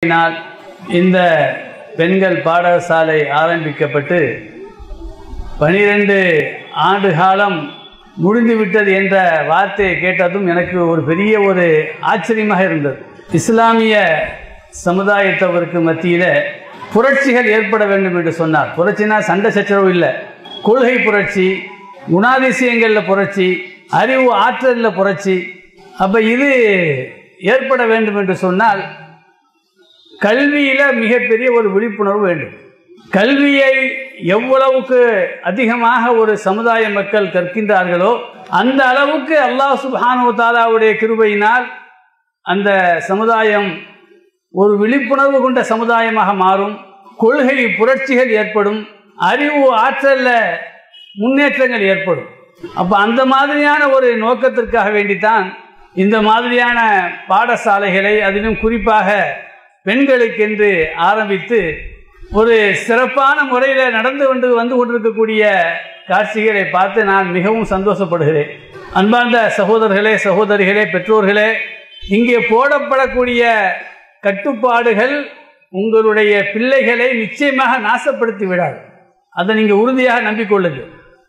நாள் இந்த பெண்கள் பாடசாலை ஆரம்பிக்கப்பட்டு பனிரெண்டு ஆண்டு காலம் முடிந்துவிட்டது என்ற வார்த்தையை கேட்டதும் எனக்கு ஒரு பெரிய ஒரு ஆச்சரியமாக இருந்தது இஸ்லாமிய சமுதாயத்தவருக்கு மத்தியில் புரட்சிகள் ஏற்பட வேண்டும் என்று சொன்னார் புரட்சினா சண்டை சச்சரவு இல்லை கொள்கை புரட்சி குணாதிசயங்களில் புரட்சி அறிவு ஆற்றலில் புரட்சி அப்போ இது ஏற்பட வேண்டும் என்று சொன்னால் கல்வியில் மிகப்பெரிய ஒரு விழிப்புணர்வு வேண்டும் கல்வியை எவ்வளவுக்கு அதிகமாக ஒரு சமுதாய மக்கள் கற்கின்றார்களோ அந்த அளவுக்கு அல்லாஹ் சுபானு தாலாவுடைய கிருபையினால் அந்த சமுதாயம் ஒரு விழிப்புணர்வு கொண்ட சமுதாயமாக மாறும் கொள்கை புரட்சிகள் ஏற்படும் அறிவு ஆற்றலில் முன்னேற்றங்கள் ஏற்படும் அப்போ அந்த மாதிரியான ஒரு நோக்கத்திற்காக வேண்டித்தான் இந்த மாதிரியான பாடசாலைகளை அதிலும் குறிப்பாக பெண்களுக்கென்று ஆரம்பித்து ஒரு சிறப்பான முறையில் நடந்து கொண்டு வந்து கொண்டிருக்கக்கூடிய காட்சிகளை பார்த்து நான் மிகவும் சந்தோஷப்படுகிறேன் அன்பார்ந்த சகோதரர்களே சகோதரிகளே பெற்றோர்களே இங்கே போடப்படக்கூடிய கட்டுப்பாடுகள் உங்களுடைய பிள்ளைகளை நிச்சயமாக நாசப்படுத்தி விடாது அதை நீங்கள் உறுதியாக நம்பிக்கொள்ளுங்கள்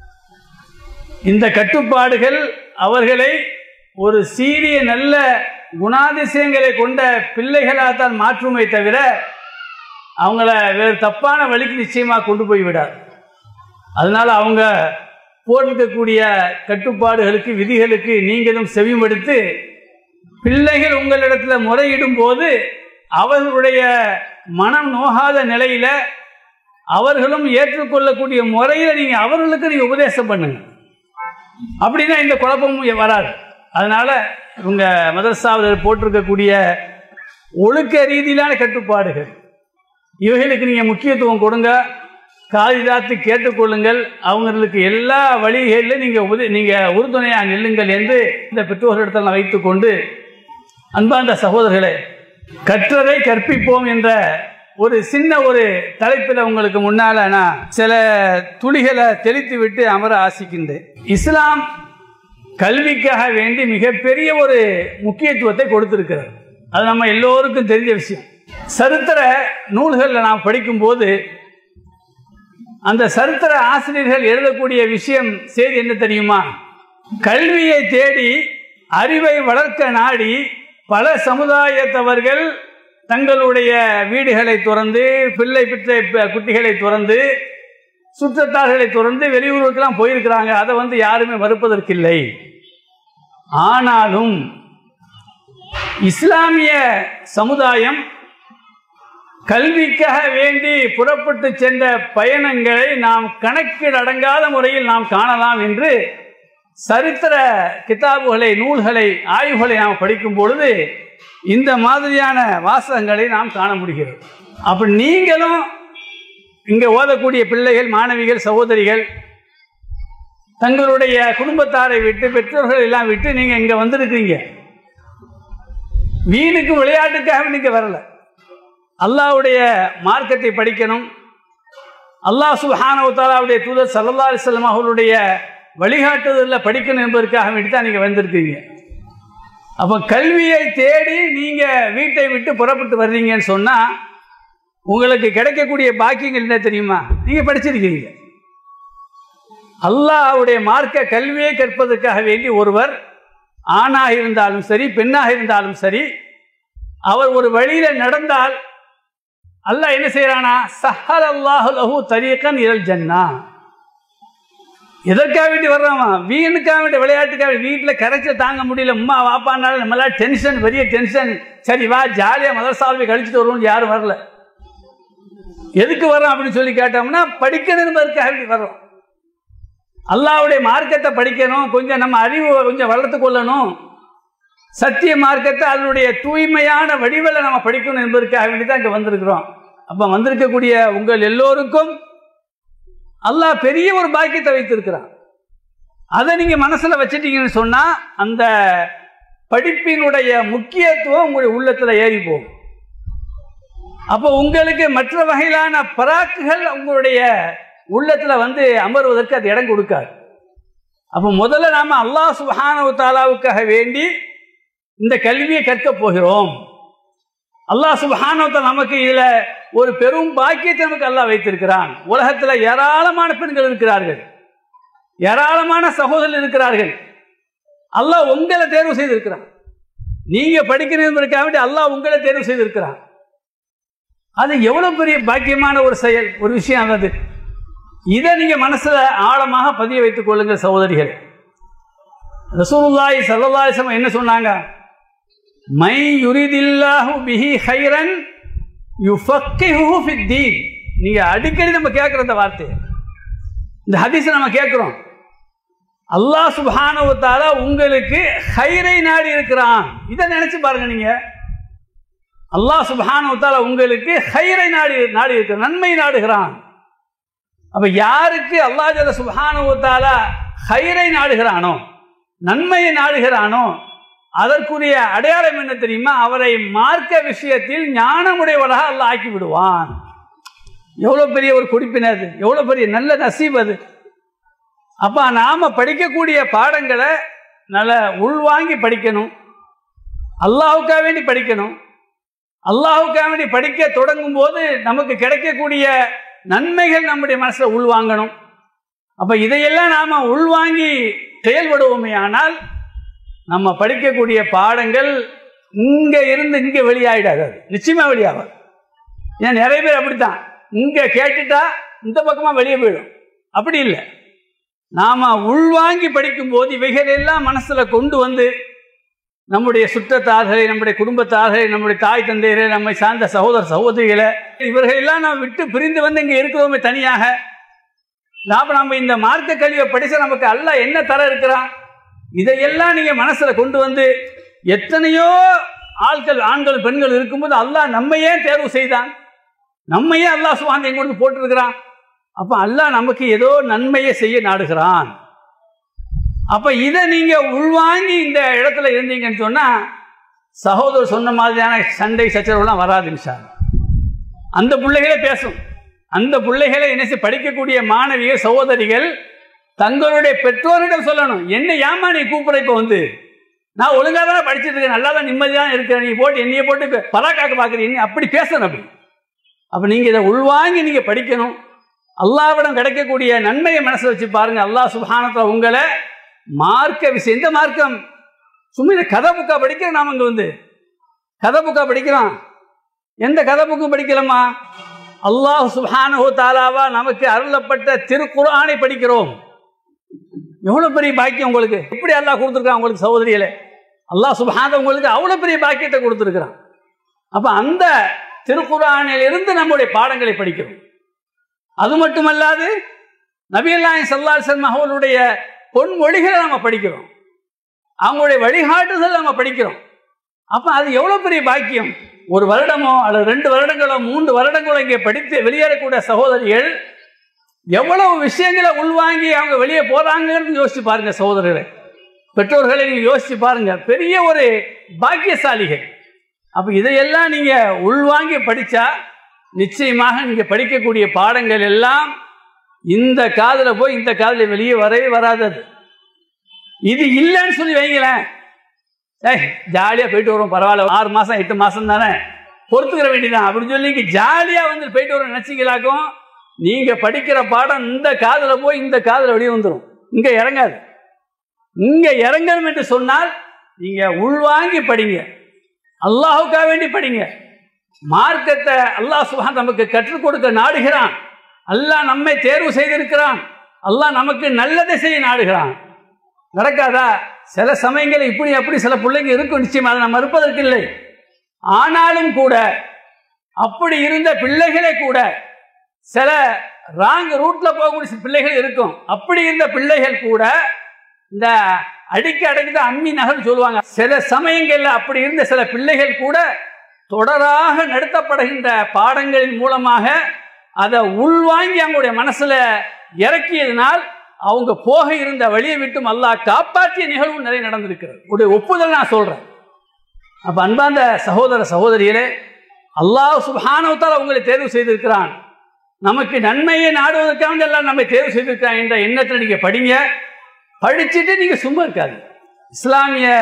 இந்த கட்டுப்பாடுகள் அவர்களை ஒரு சீரிய நல்ல குணாதிசயங்களை கொண்ட பிள்ளைகளாக தான் மாற்றுமே தவிர அவங்கள வேறு தப்பான வழிக்கு நிச்சயமாக கொண்டு போய் விடாது அதனால் அவங்க போட்டிருக்கக்கூடிய கட்டுப்பாடுகளுக்கு விதிகளுக்கு நீங்களும் செவிமடுத்து பிள்ளைகள் உங்களிடத்தில் முறையிடும் போது அவர்களுடைய மனம் நோகாத நிலையில் அவர்களும் ஏற்றுக்கொள்ளக்கூடிய முறையில் நீங்கள் அவர்களுக்கு நீங்கள் உபதேசம் பண்ணுங்க அப்படின்னா இந்த குழப்பமும் வராது அதனால இவங்க மதரசாவில் போட்டிருக்கக்கூடிய ஒழுக்க ரீதியிலான கட்டுப்பாடுகள் இவைகளுக்கு நீங்கள் முக்கியத்துவம் கொடுங்க காதிதாத்து கேட்டுக்கொள்ளுங்கள் அவங்களுக்கு எல்லா வழிகளிலும் நீங்கள் உதவி நீங்கள் உறுதுணையாக நில்லுங்கள் என்று இந்த பெற்றோர்களிடத்தில் நான் வைத்துக்கொண்டு அன்பார்ந்த சகோதரர்களே கற்றதை கற்பிப்போம் என்ற ஒரு சின்ன ஒரு தலைப்பில் உங்களுக்கு முன்னால் நான் சில துளிகளை தெளித்து விட்டு அமர ஆசிக்கின்றேன் இஸ்லாம் கல்விக்காக வேண்டி மிகப்பெரிய ஒரு முக்கியத்துவத்தை கொடுத்திருக்கிறது அது நம்ம எல்லோருக்கும் தெரிஞ்ச விஷயம் சரித்திர நூல்களில் நாம் படிக்கும்போது அந்த சரித்திர ஆசிரியர்கள் எழுதக்கூடிய விஷயம் செய்தி என்ன தெரியுமா கல்வியை தேடி அறிவை வளர்க்க நாடி பல சமுதாயத்தவர்கள் தங்களுடைய வீடுகளை துறந்து பிள்ளை பிற்றை குட்டிகளை துறந்து சுற்றத்தார்களை துறந்து வெளியூருக்கெல்லாம் போயிருக்கிறாங்க அதை வந்து யாருமே மறுப்பதற்கில்லை ஆனாலும் இஸ்லாமிய சமுதாயம் கல்விக்காக வேண்டி புறப்பட்டு சென்ற பயணங்களை நாம் கணக்கில் அடங்காத முறையில் நாம் காணலாம் என்று சரித்திர கிதாபுகளை நூல்களை ஆய்வுகளை நாம் படிக்கும் பொழுது இந்த மாதிரியான வாசகங்களை நாம் காண முடிகிறது அப்போ நீங்களும் இங்கே ஓதக்கூடிய பிள்ளைகள் மாணவிகள் சகோதரிகள் தங்களுடைய குடும்பத்தாரை விட்டு பெற்றோர்கள் எல்லாம் விட்டு நீங்கள் இங்கே வந்திருக்கீங்க வீணுக்கு விளையாட்டுக்காக நீங்கள் வரல அல்லாவுடைய மார்க்கத்தை படிக்கணும் அல்லாஹ் சுஹானவத்தாலாவுடைய தூதர் சல்லா அலிஸ்லாம் அவர்களுடைய வழிகாட்டுதலில் படிக்கணும் என்பதற்காக வேண்டி தான் நீங்கள் வந்திருக்கீங்க அப்போ கல்வியை தேடி நீங்கள் வீட்டை விட்டு புறப்பட்டு வர்றீங்கன்னு சொன்னால் உங்களுக்கு கிடைக்கக்கூடிய பாக்கியங்கள் என்ன தெரியுமா நீங்கள் படிச்சிருக்கீங்க அல்லாஹ்வுடைய மார்க்க கல்வியை கற்பதற்காக வேண்டி ஒருவர் ஆணாக இருந்தாலும் சரி பெண்ணாக இருந்தாலும் சரி அவர் ஒரு வழியில் நடந்தால் அல்லாஹ் என்ன செய்யறானா சஹல் அல்லாஹு லஹு தரீக்கன் இரல் ஜன்னா எதற்காக வேண்டி வர்றாமா வீணுக்காக வேண்டிய விளையாட்டுக்காக வீட்டில் கரைச்ச தாங்க முடியல உமா வாப்பானாலும் நம்மளால டென்ஷன் பெரிய டென்ஷன் சரி வா ஜாலியாக மதரசாவை கழிச்சுட்டு வருவோம்னு யாரும் வரல எதுக்கு வரோம் அப்படின்னு சொல்லி கேட்டோம்னா படிக்கணும் என்பதற்காக வேண்டி வர்றோம் அல்லாவுடைய மார்க்கத்தை படிக்கணும் கொஞ்சம் நம்ம அறிவு கொஞ்சம் வளர்த்து கொள்ளணும் சத்திய மார்க்கத்தை அதனுடைய தூய்மையான வடிவில் நம்ம படிக்கணும் என்பதற்காக வேண்டி தான் இங்கே வந்திருக்கிறோம் அப்போ வந்திருக்கக்கூடிய உங்கள் எல்லோருக்கும் அல்லாஹ் பெரிய ஒரு பாக்கியத்தை வைத்திருக்கிறான் அதை நீங்கள் மனசில் வச்சிட்டீங்கன்னு சொன்னால் அந்த படிப்பினுடைய முக்கியத்துவம் உங்களுடைய உள்ளத்தில் ஏறி போகும் அப்போ உங்களுக்கு மற்ற வகையிலான பராக்குகள் உங்களுடைய உள்ளத்தில் வந்து அமர்வதற்கு அது இடம் கொடுக்காது அப்போ முதல்ல நாம் அல்லாஹ் சுபஹானவு தாலாவுக்காக வேண்டி இந்த கல்வியை கற்க போகிறோம் அல்லாஹ் சுபஹானவத்த நமக்கு இதுல ஒரு பெரும் பாக்கியத்தை நமக்கு அல்லாஹ் வைத்திருக்கிறான் உலகத்துல ஏராளமான பெண்கள் இருக்கிறார்கள் ஏராளமான சகோதரர்கள் இருக்கிறார்கள் அல்லாஹ் உங்களை தேர்வு செய்திருக்கிறான் நீங்க படிக்கணுங்கிறதுக்காக வேண்டி அல்லாஹ் உங்களை தேர்வு செய்திருக்கிறான் அது எவ்வளவு பெரிய பாக்கியமான ஒரு செயல் ஒரு விஷயம் அது இதை நீங்க மனசுல ஆழமாக பதிய வைத்துக் கொள்ளுங்கள் சகோதரிகள் ரசூலுல்லாஹி ஸல்லல்லாஹு அலைஹி வஸல்லம் என்ன சொன்னாங்க மை யுரிதில்லாஹு பிஹி ஹைரன் யுஃபக்கிஹு ஃபித்தீன் நீங்க அடிக்கடி நம்ம கேட்குற இந்த வார்த்தை இந்த ஹதீஸை நம்ம கேட்குறோம் அல்லாஹ் சுப்ஹானஹு வ தஆலா உங்களுக்கு ஹைரை நாடி இருக்கிறான் இதை நினைச்சு பாருங்க நீங்க அல்லாஹ் சுப்ஹானஹு வ தஆலா உங்களுக்கு ஹைரை நாடி நாடி இருக்கிறான் நன்மை நாடுகிறான் அப்ப யாருக்கு அல்லாஹ் ஜல்ல சுப்ஹானஹு வ தஆலா ஹைரை நாடுகிறானோ நன்மையை நாடுகிறானோ அதற்குரிய அடையாளம் என்ன தெரியுமா அவரை மார்க்க விஷயத்தில் ஞானமுடையவராக அல்லாஹ் ஆக்கி விடுவான் எவ்வளோ பெரிய ஒரு குடிப்பினர் அது எவ்வளோ பெரிய நல்ல நசீப் அது அப்போ நாம் படிக்கக்கூடிய பாடங்களை நல்ல உள்வாங்கி படிக்கணும் அல்லாஹுக்காக வேண்டி படிக்கணும் அல்லாஹுக்காக வேண்டி படிக்க தொடங்கும் போது நமக்கு கிடைக்கக்கூடிய நன்மைகள் நம்முடைய மனசில் உள்வாங்கணும் அப்போ இதையெல்லாம் நாம் உள்வாங்கி செயல்படுவோமே ஆனால் நம்ம படிக்கக்கூடிய பாடங்கள் இங்கே இருந்து இங்கே வெளியாயிடாது அது நிச்சயமாக வெளியாகாது ஏன் நிறைய பேர் அப்படித்தான் இங்கே கேட்டுட்டா இந்த பக்கமாக வெளியே போயிடும் அப்படி இல்லை நாம் உள்வாங்கி படிக்கும்போது இவைகளெல்லாம் மனசில் கொண்டு வந்து நம்முடைய சுற்றத்தார்களை நம்முடைய குடும்பத்தார்களை நம்முடைய தாய் தந்தையரை நம்மை சார்ந்த சகோதர சகோதரிகளை இவர்களெல்லாம் நாம் விட்டு பிரிந்து வந்து இங்கே இருக்கிறோமே தனியாக நாம் நம்ம இந்த மார்க்க கல்வியை படிச்சா நமக்கு அல்லாஹ் என்ன தர இருக்கிறான் இதையெல்லாம் நீங்கள் மனசில் கொண்டு வந்து எத்தனையோ ஆட்கள் ஆண்கள் பெண்கள் இருக்கும்போது அல்லாஹ் நம்மையே தேர்வு செய்தான் நம்மையே அல்லாஹ் சுவாந்தி எங்க கொண்டு போட்டிருக்கிறான் அப்போ அல்லாஹ் நமக்கு ஏதோ நன்மையை செய்ய நாடுகிறான் அப்போ இதை நீங்கள் உள்வாங்கி இந்த இடத்துல இருந்தீங்கன்னு சொன்னால் சகோதரர் சொன்ன மாதிரியான சண்டை சச்சரவுலாம் வராதுன்னு சார் அந்த பிள்ளைகளே பேசும் அந்த பிள்ளைகளை என்ன படிக்கக்கூடிய மாணவிகள் சகோதரிகள் தங்களுடைய பெற்றோரிடம் சொல்லணும் என்ன ஏமா நீ கூப்பிட இப்போ வந்து நான் ஒழுங்காக தானே படிச்சுட்டு இருக்கேன் நல்லா தான் நிம்மதியாக இருக்கிறேன் நீ போட்டு என்னைய போட்டு பராக்காக்க பார்க்குறீங்க அப்படி பேசணும் அப்படி அப்போ நீங்கள் இதை உள்வாங்கி நீங்கள் படிக்கணும் அல்லாவிடம் கிடைக்கக்கூடிய நன்மையை மனசில் வச்சு பாருங்க அல்லாஹ் சுபானத்தில் உங்களை மார்க்க விஷயம் எந்த மார்க்கம் சும்மா இந்த கதை புக்கா படிக்கிறோம் நாம் இங்கே வந்து கதை புக்கா படிக்கிறோம் எந்த கதை புக்கும் படிக்கலாமா அல்லாஹ் சுபானஹு தாலாவா நமக்கு அருளப்பட்ட திருக்குறானை படிக்கிறோம் எவ்வளோ பெரிய பாக்கியம் உங்களுக்கு எப்படி அல்லாஹ் கொடுத்துருக்கான் உங்களுக்கு சகோதரிகளே அல்லாஹ் சுபான உங்களுக்கு அவ்வளோ பெரிய பாக்கியத்தை கொடுத்துருக்கிறான் அப்போ அந்த திருக்குறானிலிருந்து நம்முடைய பாடங்களை படிக்கிறோம் அது மட்டுமல்லாது நபியல்லாய் சல்லாசன் மகவலுடைய பொன்மொழிகளை நம்ம படிக்கிறோம் அவங்களுடைய வழிகாட்டுதல் நம்ம படிக்கிறோம் அப்போ அது எவ்வளோ பெரிய பாக்கியம் ஒரு வருடமோ அல்லது ரெண்டு வருடங்களோ மூன்று வருடங்களோ இங்கே படித்து வெளியேறக்கூடிய சகோதரிகள் எவ்வளவு விஷயங்களை உள்வாங்கி அவங்க வெளியே போறாங்கன்னு யோசிச்சு பாருங்க சகோதரர்களை பெற்றோர்களை நீங்க யோசிச்சு பாருங்க பெரிய ஒரு பாக்கியசாலிகள் அப்ப இதையெல்லாம் நீங்க உள்வாங்கி படிச்சா நிச்சயமாக நீங்க படிக்கக்கூடிய பாடங்கள் எல்லாம் இந்த காதுல போய் இந்த காதுல வெளியே வரவே வராதது இது இல்லைன்னு சொல்லி வைங்களேன் ஏய் ஜாலியாக போயிட்டு வரும் பரவாயில்ல ஆறு மாதம் எட்டு மாதம் தானே பொறுத்துக்கிற வேண்டியதான் அப்படின்னு சொல்லி இங்கே ஜாலியாக வந்து போயிட்டு வரும் நினச்சிங்களாக்கும் நீங்கள் படிக்கிற பாடம் இந்த காதில் போய் இந்த காதில் வெளியே வந்துடும் இங்கே இறங்காது இங்கே இறங்கணும் என்று சொன்னால் நீங்கள் உள்வாங்கி படிங்க அல்லாஹுக்காக வேண்டி படிங்க மார்க்கத்தை அல்லாஹ் சுபான் நமக்கு கற்றுக் கொடுக்க நாடுகிறான் அல்லாஹ் நம்மை தேர்வு செய்திருக்கிறான் அல்லாஹ் நமக்கு நல்லதை செய்ய நாடுகிறான் நடக்காதா சில சமயங்கள் இப்படி அப்படி சில பிள்ளைங்க இருக்கும் நிச்சயம் அதை நம்ம மறுப்பதற்கு இல்லை ஆனாலும் கூட அப்படி இருந்த பிள்ளைகளே கூட சில ராங் ரூட்ல போகக்கூடிய சில பிள்ளைகள் இருக்கும் அப்படி இருந்த பிள்ளைகள் கூட இந்த அடிக்க அடைந்த அம்மி நகர் சொல்லுவாங்க சில சமயங்கள்ல அப்படி இருந்த சில பிள்ளைகள் கூட தொடராக நடத்தப்படுகின்ற பாடங்களின் மூலமாக அதை உள்வாங்கி அவங்களுடைய மனசுல இறக்கியதனால் அவங்க போக இருந்த வழியை விட்டும் அல்லாஹ் காப்பாற்றிய நிகழ்வு நிறைய நடந்திருக்கிறது உடைய ஒப்புதல் நான் சொல்றேன் அப்ப அன்பாந்த சகோதர சகோதரிகளே அல்லாஹ் சுபானவத்தால் உங்களை தேர்வு செய்திருக்கிறான் நமக்கு நன்மையை நாடுவதற்காக எல்லாம் நம்மை தேர்வு செய்திருக்கிறான் என்ற எண்ணத்தில் நீங்க படிங்க படிச்சுட்டு நீங்க சும்மா இருக்காது இஸ்லாமிய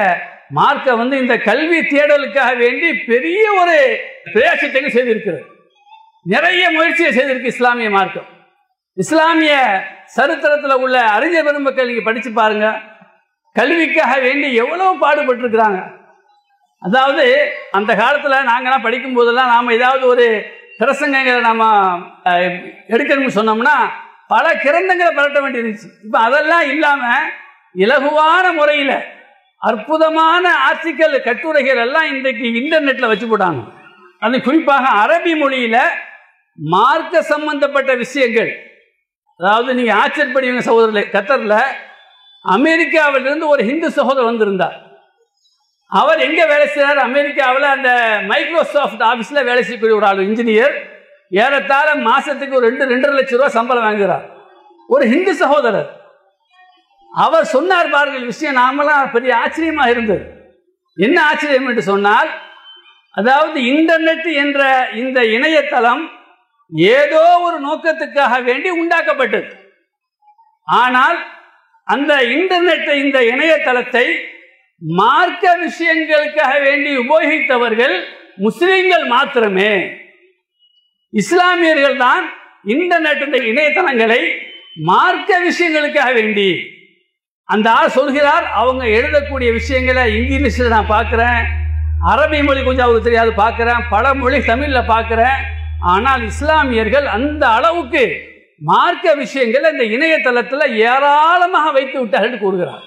மார்க்க வந்து இந்த கல்வி தேடலுக்காக வேண்டி பெரிய ஒரு பிரயாசத்தை செய்திருக்கிறது நிறைய முயற்சியை செய்திருக்கு இஸ்லாமிய மார்க்கம் இஸ்லாமிய சரித்திரத்தில் உள்ள அறிஞர் பெருமக்கள் நீங்கள் படித்து பாருங்க கல்விக்காக வேண்டி எவ்வளவு பாடுபட்டிருக்கிறாங்க அதாவது அந்த காலத்தில் நாங்கள்லாம் படிக்கும் போதெல்லாம் நாம் ஏதாவது ஒரு பிரசங்கங்களை நாம் எடுக்கணும்னு சொன்னோம்னா பல கிரந்தங்களை பரட்ட வேண்டியிருந்துச்சு இப்போ அதெல்லாம் இல்லாமல் இலகுவான முறையில் அற்புதமான ஆர்டிக்கல் கட்டுரைகள் எல்லாம் இன்றைக்கு இன்டர்நெட்டில் வச்சு போட்டாங்க அது குறிப்பாக அரபி மொழியில் மார்க்க சம்பந்தப்பட்ட விஷயங்கள் அதாவது நீங்கள் ஆச்சரியப்படுவீங்க சகோதரர்களே கத்தரில் அமெரிக்காவிலிருந்து ஒரு ஹிந்து சகோதரர் வந்திருந்தார் அவர் எங்கே வேலை செய்கிறார் அமெரிக்காவில் அந்த மைக்ரோசாஃப்ட் ஆஃபீஸில் வேலை செய்யக்கூடிய ஒரு ஆள் இன்ஜினியர் ஏறத்தாழ மாதத்துக்கு ஒரு ரெண்டு ரெண்டரை லட்சம் ரூபா சம்பளம் வாங்குகிறார் ஒரு ஹிந்து சகோதரர் அவர் சொன்னார் பாருங்கள் விஷயம் நாமெல்லாம் பெரிய ஆச்சரியமாக இருந்தது என்ன ஆச்சரியம் என்று சொன்னால் அதாவது இன்டர்நெட் என்ற இந்த இணையதளம் ஏதோ ஒரு நோக்கத்துக்காக வேண்டி உண்டாக்கப்பட்டது ஆனால் அந்த இன்டர்நெட் இந்த இணையதளத்தை மார்க்க விஷயங்களுக்காக வேண்டி உபயோகித்தவர்கள் முஸ்லிம்கள் மாத்திரமே இஸ்லாமியர்கள் தான் இன்டர்நெட் இந்த இணையதளங்களை மார்க்க விஷயங்களுக்காக வேண்டி அந்த ஆள் சொல்கிறார் அவங்க எழுதக்கூடிய விஷயங்களை இங்கிலீஷில் நான் பார்க்குறேன் அரபி மொழி கொஞ்சம் அவருக்கு தெரியாது பார்க்குறேன் பல மொழி தமிழில் பார்க்குறேன் ஆனால் இஸ்லாமியர்கள் அந்த அளவுக்கு மார்க்க விஷயங்களை இந்த இணையதளத்தில் ஏராளமாக வைத்து விட்டார்கள் கூறுகிறார்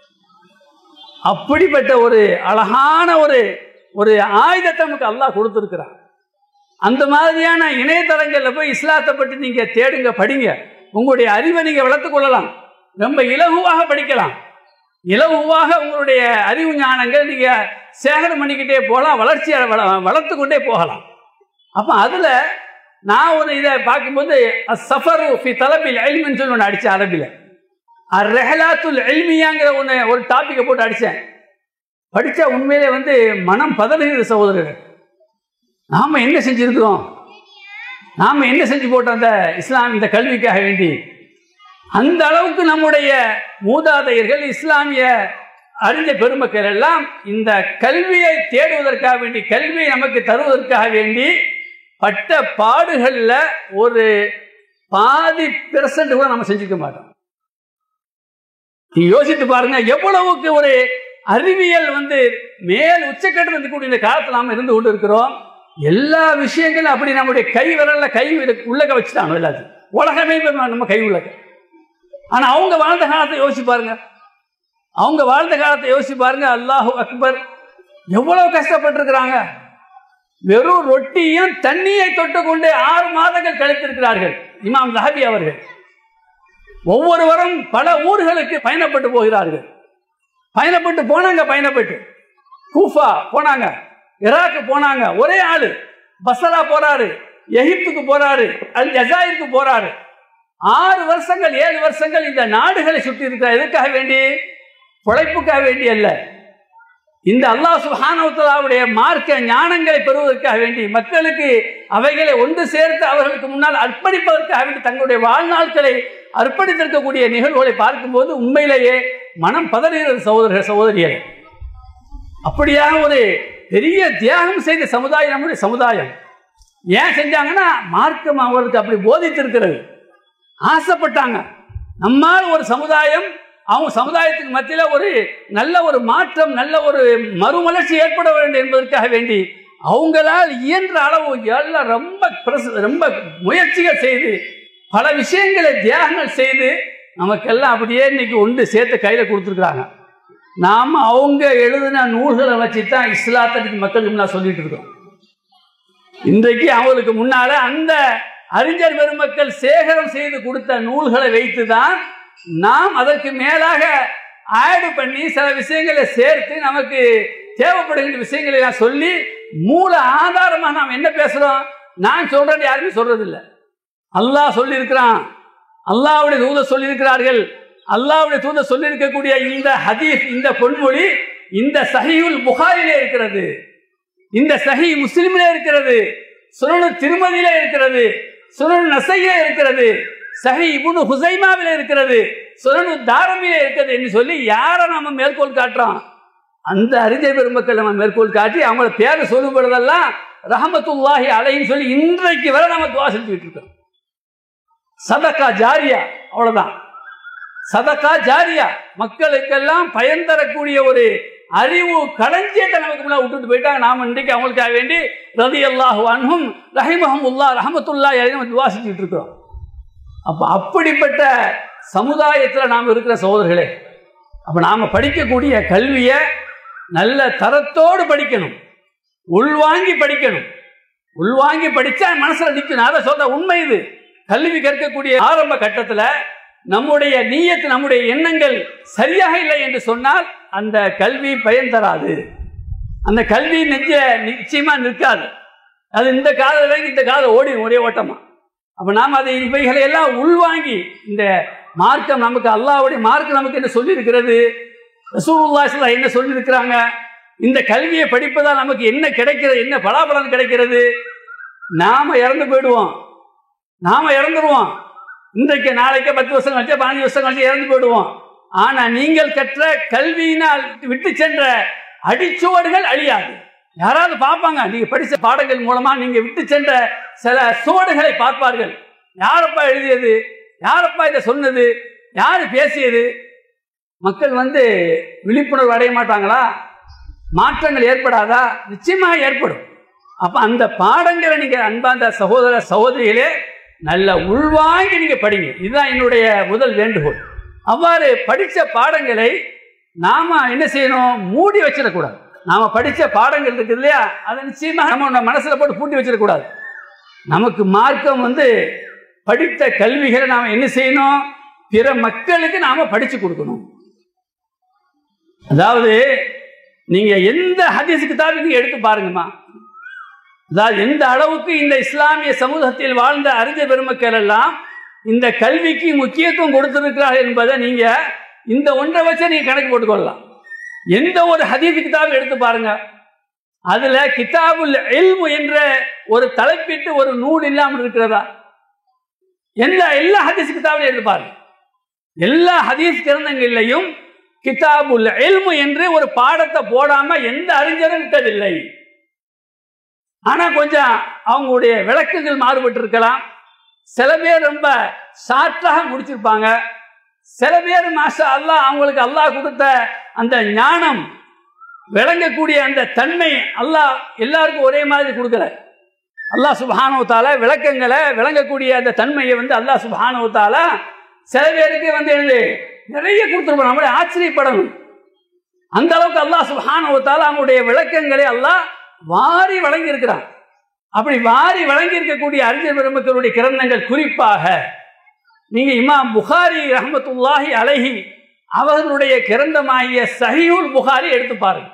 அப்படிப்பட்ட ஒரு அழகான ஒரு ஒரு ஆயுதத்தை நமக்கு அல்லாஹ் கொடுத்துருக்கிறார் அந்த மாதிரியான இணையதளங்களில் போய் இஸ்லாத்தை பற்றி நீங்கள் தேடுங்க படிங்க உங்களுடைய அறிவை நீங்கள் வளர்த்து கொள்ளலாம் ரொம்ப இலகுவாக படிக்கலாம் இலகுவாக உங்களுடைய அறிவு ஞானங்கள் நீங்கள் சேகரம் பண்ணிக்கிட்டே போகலாம் வளர்ச்சியை வள வளர்த்து கொண்டே போகலாம் அப்போ அதில் நான் ஒரு இதை பார்க்கும்போது சஃபரு ஃபி தலபில் எல்மின்னு சொல்லி ஒன்று அடித்தேன் அரபியில் ரெஹலாத்துல் எல்மியாங்கிற ஒன்று ஒரு டாப்பிக்கை போட்டு அடித்தேன் படித்தா உண்மையிலே வந்து மனம் பதறுகிறது சகோதரர்கள் நாம் என்ன செஞ்சுருக்கிறோம் நாம் என்ன செஞ்சு போட்டோம் அந்த இஸ்லாம் இந்த கல்விக்காக வேண்டி அந்த அளவுக்கு நம்முடைய மூதாதையர்கள் இஸ்லாமிய அறிஞ்ச பெருமக்கள் எல்லாம் இந்த கல்வியை தேடுவதற்காக வேண்டி கல்வியை நமக்கு தருவதற்காக வேண்டி பட்ட பாடுகளில் ஒரு பாதி பெர்சன்ட் கூட நம்ம செஞ்சுக்க மாட்டோம் நீங்க யோசித்து பாருங்க எவ்வளவுக்கு ஒரு அறிவியல் வந்து மேல் உச்சக்கட்டம் இருக்கக்கூடிய இந்த காலத்தில் நாம் இருந்து கொண்டு இருக்கிறோம் எல்லா விஷயங்களும் அப்படி நம்முடைய கை விரல்ல கை உள்ளக வச்சுட்டாங்க எல்லாத்தையும் உலகமே நம்ம கை உள்ளக ஆனா அவங்க வாழ்ந்த காலத்தை யோசிச்சு பாருங்க அவங்க வாழ்ந்த காலத்தை யோசிச்சு பாருங்க அல்லாஹு அக்பர் எவ்வளவு கஷ்டப்பட்டிருக்கிறாங்க வெறும் ரொட்டியும் தண்ணியை தொட்டு கொண்டு ஆறு மாதங்கள் கழித்திருக்கிறார்கள் இமாம் லஹபி அவர்கள் ஒவ்வொருவரும் பல ஊர்களுக்கு பயணப்பட்டு போகிறார்கள் பயணப்பட்டு போனாங்க பயணப்பட்டு கூஃபா போனாங்க ஈராக்கு போனாங்க ஒரே ஆளு பசரா போறாரு எகிப்துக்கு போறாரு அல் ஜசாயிருக்கு போறாரு ஆறு வருஷங்கள் ஏழு வருஷங்கள் இந்த நாடுகளை சுற்றி இருக்கிற எதுக்காக வேண்டி பிழைப்புக்காக வேண்டி அல்ல இந்த அல்லாஹ் சுஹானவத்தலாவுடைய மார்க்க ஞானங்களை பெறுவதற்காக வேண்டி மக்களுக்கு அவைகளை ஒன்று சேர்த்து அவர்களுக்கு முன்னால் அர்ப்பணிப்பதற்காக வேண்டி தங்களுடைய வாழ்நாட்களை அர்ப்பணித்திருக்கக்கூடிய நிகழ்வுகளை பார்க்கும்போது உண்மையிலேயே மனம் பதறுகிறது சகோதரர்கள் சகோதரிகள் அப்படியாக ஒரு பெரிய தியாகம் செய்த சமுதாயம் நம்முடைய சமுதாயம் ஏன் செஞ்சாங்கன்னா மார்க்கம் அவர்களுக்கு அப்படி போதித்திருக்கிறது ஆசைப்பட்டாங்க நம்மால் ஒரு சமுதாயம் அவங்க சமுதாயத்துக்கு மத்தியில் ஒரு நல்ல ஒரு மாற்றம் நல்ல ஒரு மறுமலர்ச்சி ஏற்பட வேண்டும் என்பதற்காக வேண்டி அவங்களால் இயன்ற அளவு எல்லாம் ரொம்ப பிரச- ரொம்ப முயற்சிகள் செய்து பல விஷயங்களை தியாகங்கள் செய்து நமக்கெல்லாம் அப்படியே இன்னைக்கு ஒன்று சேர்த்து கையில் கொடுத்துருக்குறாங்க நாம் அவங்க எழுதின நூல்களை வச்சு தான் இஸ்லாத்தடிக்கு மக்களுக்கு முன்னால் சொல்லிட்டு இருக்கோம் இன்றைக்கு அவங்களுக்கு முன்னால அந்த அறிஞர் பெருமக்கள் சேகரம் செய்து கொடுத்த நூல்களை வைத்து தான் நாம் அதற்கு மேலாக ஆடு பண்ணி சில விஷயங்களை சேர்த்து நமக்கு தேவைப்படுகின்ற விஷயங்களை நான் சொல்லி மூல ஆதாரமாக நாம் என்ன பேசுறோம் நான் சொல்றேன் யாருமே சொல்றது இல்லை அல்லாஹ் சொல்லியிருக்கிறான் அல்லாஹ்வுடைய தூதர் சொல்லியிருக்கிறார்கள் அல்லாஹ்வுடைய தூதர் சொல்லியிருக்கக்கூடிய இந்த ஹதீஸ் இந்த பொன்மொழி இந்த சஹீவுல் புகாரிலே இருக்கிறது இந்த சஹி முஸ்லிமிலே இருக்கிறது சுனனு திருமதியிலே இருக்கிறது சுனனு நசையிலே இருக்கிறது சஹி இபுனு ஹுசைமாவிலே இருக்கிறது சுனனு தாரமிலே இருக்கிறது என்று சொல்லி யாரை நாம மேற்கோள் காட்டுறோம் அந்த அறிஞர் பெருமக்கள் நம்ம மேற்கோள் காட்டி அவங்கள பேரை சொல்லும் பொழுதெல்லாம் ரஹமத்துல்லாஹி அலைன்னு சொல்லி இன்றைக்கு வரை நம்ம துவா செஞ்சுக்கிட்டு இருக்கோம் சதக்கா ஜாரியா அவ்வளவுதான் சதக்கா ஜாரியா மக்களுக்கெல்லாம் பயன் தரக்கூடிய ஒரு அறிவு களஞ்சியத்தை நமக்கு முன்னாடி விட்டுட்டு போயிட்டாங்க நாம இன்றைக்கு அவங்களுக்காக வேண்டி ரதி அல்லாஹு அன்ஹும் ரஹிமஹம் உல்லா ரஹமத்துல்லா நம்ம துவா செஞ்சுட்டு இருக்கிறோம் அப்போ அப்படிப்பட்ட சமுதாயத்தில் நாம் இருக்கிற சகோதரர்களே அப்போ நாம் படிக்கக்கூடிய கல்வியை நல்ல தரத்தோடு படிக்கணும் உள்வாங்கி படிக்கணும் உள்வாங்கி படித்தா மனசில் நிற்கணும் அதை சொல்ற உண்மை இது கல்வி கற்கக்கூடிய ஆரம்ப கட்டத்தில் நம்முடைய நீயத்து நம்முடைய எண்ணங்கள் சரியாக இல்லை என்று சொன்னால் அந்த கல்வி பயன் தராது அந்த கல்வி நெஞ்ச நிச்சயமா நிற்காது அது இந்த காதல இந்த காதல் ஓடிடும் ஒரே ஓட்டமா அப்ப நாம் அதை இவைகளை எல்லாம் உள்வாங்கி இந்த மார்க்கம் நமக்கு அல்லாவுடைய மார்க்கம் நமக்கு என்ன சொல்லியிருக்கிறது ரசூலுல்லாஹ் என்ன சொல்லியிருக்கிறாங்க இந்த கல்வியை படிப்பதால் நமக்கு என்ன கிடைக்கிறது என்ன பலாபலன் கிடைக்கிறது நாம இறந்து போயிடுவோம் நாம இறந்துருவோம் இன்றைக்கு நாளைக்கு பத்து வருஷம் கழிச்சு பதினஞ்சு வருஷம் கழிச்சு இறந்து போயிடுவோம் ஆனா நீங்கள் கற்ற கல்வியினால் விட்டு சென்ற அடிச்சுவடுகள் அழியாது யாராவது பார்ப்பாங்க நீங்க படிச்ச பாடங்கள் மூலமா நீங்க விட்டு சென்ற சில சுவடுகளை பார்ப்பார்கள் யாரப்பா எழுதியது யாரப்பா இதை சொன்னது யாரு பேசியது மக்கள் வந்து விழிப்புணர்வு அடைய மாட்டாங்களா மாற்றங்கள் ஏற்படாதா நிச்சயமாக ஏற்படும் அப்ப அந்த பாடங்களை நீங்க அன்பாந்த சகோதர சகோதரிகளே நல்ல உள்வாங்கி நீங்க படிங்க இதுதான் என்னுடைய முதல் வேண்டுகோள் அவ்வாறு படித்த பாடங்களை நாம என்ன செய்யணும் மூடி வச்சிடக்கூடாது நாம படித்த பாடங்கள் இருக்குது இல்லையா அதை நிச்சயமா நம்ம மனசுல போட்டு பூட்டி வச்சிடக்கூடாது நமக்கு மார்க்கம் வந்து படித்த கல்விகளை நாம் என்ன செய்யணும் பிற மக்களுக்கு நாம படிச்சு கொடுக்கணும் அதாவது நீங்க எந்த ஹதீஸ் கிதாபை நீங்க எடுத்து பாருங்கம்மா அதாவது எந்த அளவுக்கு இந்த இஸ்லாமிய சமூகத்தில் வாழ்ந்த அறிஞர் பெருமக்கள் எல்லாம் இந்த கல்விக்கு முக்கியத்துவம் கொடுத்திருக்கிறார்கள் என்பதை நீங்க இந்த ஒன்றை வச்சு நீங்க கணக்கு போட்டுக்கொள்ளலாம் எந்த ஒரு ஹதீஸ் கிதாபை எடுத்து பாருங்க அதுல கிதாபுல் எல்மு என்ற ஒரு தலைப்பிட்டு ஒரு நூல் இல்லாமல் இருக்கிறதா எல்லா எல்லா ஹதீஸ் கிதாபிலையும் எடுத்து பாருங்க எல்லா ஹதீஸ் கிரந்தங்கள்லையும் கிதாபுல் எல்மு என்று ஒரு பாடத்தை போடாம எந்த அறிஞரும் விட்டதில்லை ஆனா கொஞ்சம் அவங்களுடைய விளக்கங்கள் மாறுபட்டு இருக்கலாம் சில பேர் ரொம்ப ஷார்ட்டாக முடிச்சிருப்பாங்க சில பேர் மாஷா அல்லாஹ் அவங்களுக்கு அல்லாஹ் கொடுத்த அந்த ஞானம் விளங்கக்கூடிய அந்த தன்மை அல்லாஹ் எல்லாருக்கும் ஒரே மாதிரி கொடுக்கல அல்லாஹ் சுபானுவத்தால விளக்கங்களை விளங்கக்கூடிய அந்த தன்மையை வந்து அல்லாஹ் சுபானுவத்தால சில பேருக்கு வந்து என்னது நிறைய கொடுத்துருப்போம் நம்மளே ஆச்சரியப்படணும் அந்த அளவுக்கு அல்லாஹ் சுபானுவத்தால அவங்களுடைய விளக்கங்களை அல்லாஹ் வாரி வழங்கி இருக்கிறான் அப்படி வாரி வழங்கி இருக்கக்கூடிய அறிஞர் பெருமக்களுடைய கிரந்தங்கள் குறிப்பாக நீங்க இமாம் புகாரி ரஹமத்துல்லாஹி அலஹி அவர்களுடைய கிரந்தமாகிய சஹியுல் புகாரி எடுத்து பாருங்க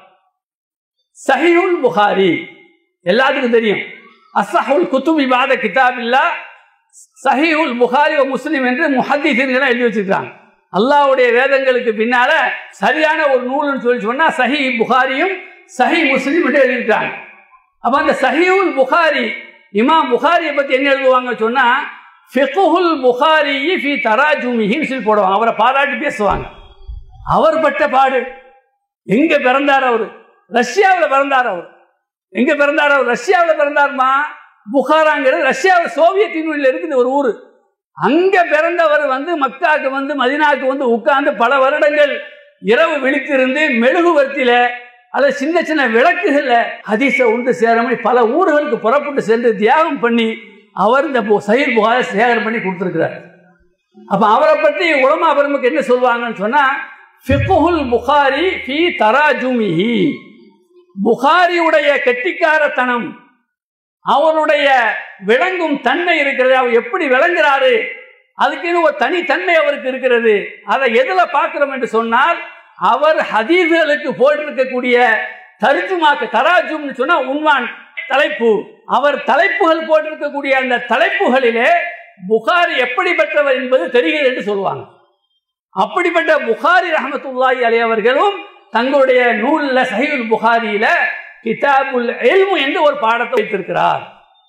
சஹியுல் புகாரி எல்லாத்துக்கும் தெரியும் அசஹுல் குத்துப் இபாத கிதாப் இல்லா சஹியுல் புகாரி முஸ்லிம் என்று முஹத்திசீன்கள் எழுதி வச்சிருக்காங்க அல்லாவுடைய வேதங்களுக்கு பின்னால சரியான ஒரு நூல்னு சொல்லி சொன்னா சஹி புகாரியும் சஹி முஸ்லிம் என்று எழுதியிருக்காங்க அப்ப அந்த சஹியுல் புகாரி இமாம் புகாரியை பத்தி என்ன எழுதுவாங்க சொன்னா ஃபிகுல் புகாரி ஃபி தராஜுமிஹின்னு சொல்லி போடுவாங்க அவரை பாராட்டி பேசுவாங்க அவர் பட்ட பாடு எங்க பிறந்தார் அவர் ரஷ்யாவில் பிறந்தார் அவர் எங்க பிறந்தார் அவர் ரஷ்யாவில் பிறந்தார்மா புகாராங்கிறது ரஷ்யாவில் சோவியத் யூனியன்ல இருக்குது ஒரு ஊர் அங்க பிறந்தவர் வந்து மக்காவுக்கு வந்து மதினாவுக்கு வந்து உட்கார்ந்து பல வருடங்கள் இரவு விழித்திருந்து மெழுகுவர்த்தியில அல்லது சின்ன சின்ன விளக்குகள்ல ஹதீஸை உண்டு சேரமணி பல ஊர்களுக்கு புறப்பட்டு சென்று தியாகம் பண்ணி அவர் இந்த சயிர் புகாரை சேகரம் பண்ணி கொடுத்துருக்கிறார் அப்ப அவரை பற்றி உலமா பெருமைக்கு என்ன சொல்லுவாங்கன்னு சொன்னா ஃபிகுல் புகாரி ஃபி தராஜுமிஹி புகாரியுடைய கெட்டிக்காரத்தனம் அவருடைய விளங்கும் தன்மை இருக்கிறது அவர் எப்படி விளங்குறாரு அதுக்குன்னு ஒரு தனித்தன்மை அவருக்கு இருக்கிறது அதை எதுல பார்க்கிறோம் என்று சொன்னால் அவர் ஹதீஸ்களுக்கு போட்டிருக்கக்கூடிய தருஜுமாக்க தராஜும்னு சொன்னா உண்வான் தலைப்பு அவர் தலைப்புகள் போட்டிருக்கக்கூடிய அந்த தலைப்புகளிலே புகாரி எப்படிப்பட்டவர் என்பது தெரிகிறது என்று சொல்லுவாங்க அப்படிப்பட்ட புகாரி ரஹமத்துல்லாஹி அலி அவர்களும் தங்களுடைய நூல்ல சஹீல் புகாரியில கிதாபுல் எல்மு என்று ஒரு பாடத்தை வைத்திருக்கிறார்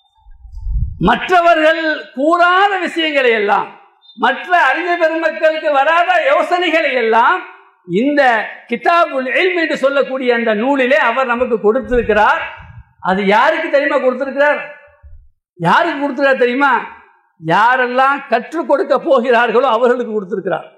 மற்றவர்கள் கூறாத விஷயங்களை எல்லாம் மற்ற அறிஞர் பெருமக்களுக்கு வராத யோசனைகளை எல்லாம் இந்த கிதாபுல் இல்ம் என்று சொல்லக்கூடிய அந்த நூலிலே அவர் நமக்கு கொடுத்திருக்கிறார் அது யாருக்கு தெரியுமா கொடுத்திருக்கிறார் யாருக்கு கொடுத்திருக்கார் தெரியுமா யாரெல்லாம் கற்றுக் கொடுக்க போகிறார்களோ அவர்களுக்கு கொடுத்திருக்கிறார்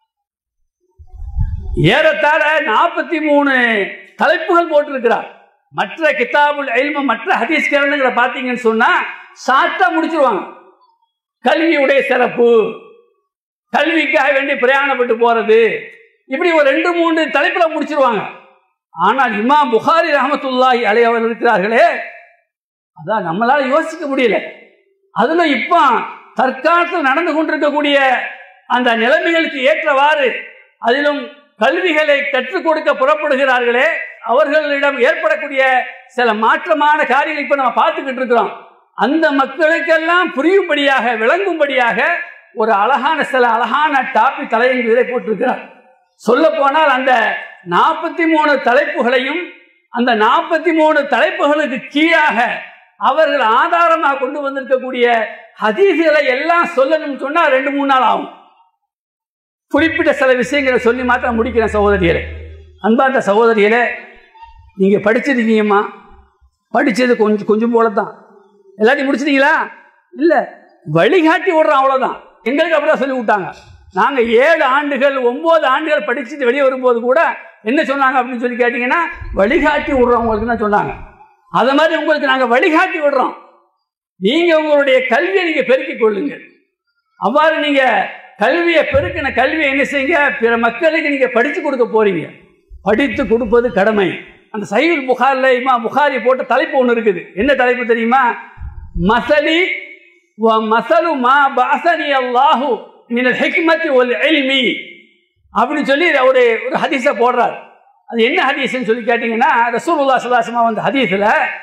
ஏறத்தாழ நாற்பத்தி மூணு தலைப்புகள் போட்டிருக்கிறார் மற்ற கிதாபுல் இல்ம மற்ற ஹதீஸ் கிரந்தங்களை பார்த்தீங்கன்னு சொன்னா ஷார்ட்டா முடிச்சிருவாங்க கல்வியுடைய சிறப்பு கல்விக்காக வேண்டி பிரயாணப்பட்டு போறது இப்படி ஒரு ரெண்டு மூணு தலைப்புல முடிச்சிருவாங்க ஆனால் இமாம் புகாரி ரஹமத்துல்லாஹி அலை அவர் இருக்கிறார்களே அதான் நம்மளால யோசிக்க முடியல அதுல இப்போ தற்காலத்தில் நடந்து கொண்டிருக்கக்கூடிய அந்த நிலைமைகளுக்கு ஏற்றவாறு அதிலும் கல்விகளை கற்றுக் கொடுக்க புறப்படுகிறார்களே அவர்களிடம் ஏற்படக்கூடிய சில மாற்றமான காரியங்கள் இப்ப நம்ம பார்த்துக்கிட்டு இருக்கிறோம் அந்த மக்களுக்கெல்லாம் புரியும்படியாக விளங்கும்படியாக ஒரு அழகான சில அழகான டாபிக் தலையங்கு இதை போட்டிருக்கிறார் சொல்ல போனால் அந்த நாற்பத்தி மூணு தலைப்புகளையும் அந்த நாற்பத்தி மூணு தலைப்புகளுக்கு கீழாக அவர்கள் ஆதாரமாக கொண்டு வந்திருக்கக்கூடிய ஹதீஸ்களை எல்லாம் சொல்லணும்னு சொன்னா ரெண்டு மூணு நாள் ஆகும் குறிப்பிட்ட சில விஷயங்களை சொல்லி மாத்திரம் முடிக்கிறேன் சகோதரிகளே அன்பார்ந்த சகோதரிகளே நீங்கள் படிச்சிருக்கீங்கம்மா படித்தது கொஞ்சம் கொஞ்சம் போல தான் எல்லாத்தையும் முடிச்சிட்டீங்களா இல்லை வழிகாட்டி விடுறோம் அவ்வளோதான் எங்களுக்கு அப்படிதான் சொல்லி விட்டாங்க நாங்கள் ஏழு ஆண்டுகள் ஒம்பது ஆண்டுகள் படிச்சுட்டு வெளியே வரும்போது கூட என்ன சொன்னாங்க அப்படின்னு சொல்லி கேட்டிங்கன்னா வழிகாட்டி விடுறோம் உங்களுக்கு தான் சொன்னாங்க அதை மாதிரி உங்களுக்கு நாங்கள் வழிகாட்டி விடுறோம் நீங்கள் உங்களுடைய கல்வியை நீங்கள் பெருக்கிக் கொள்ளுங்கள் அவ்வாறு நீங்கள் கல்வியை பெருக்கின கல்வியை என்ன செய்யுங்க பிற மக்களுக்கு நீங்கள் படித்து கொடுக்க போறீங்க படித்து கொடுப்பது கடமை அந்த சைவில் புகாரில் இமா புகாரி போட்ட தலைப்பு ஒன்று இருக்குது என்ன தலைப்பு தெரியுமா மசலி வ மசலு மா பாசனி அல்லாஹு மினல் ஹிக்மத்தி ஒல் எல்மி அப்படின்னு சொல்லி ஒரு ஒரு ஹதீஸை போடுறார் அது என்ன ஹதீஸ்ன்னு சொல்லி கேட்டிங்கன்னா ரசூலுல்லா சலாசமா வந்த ஹதீஸில்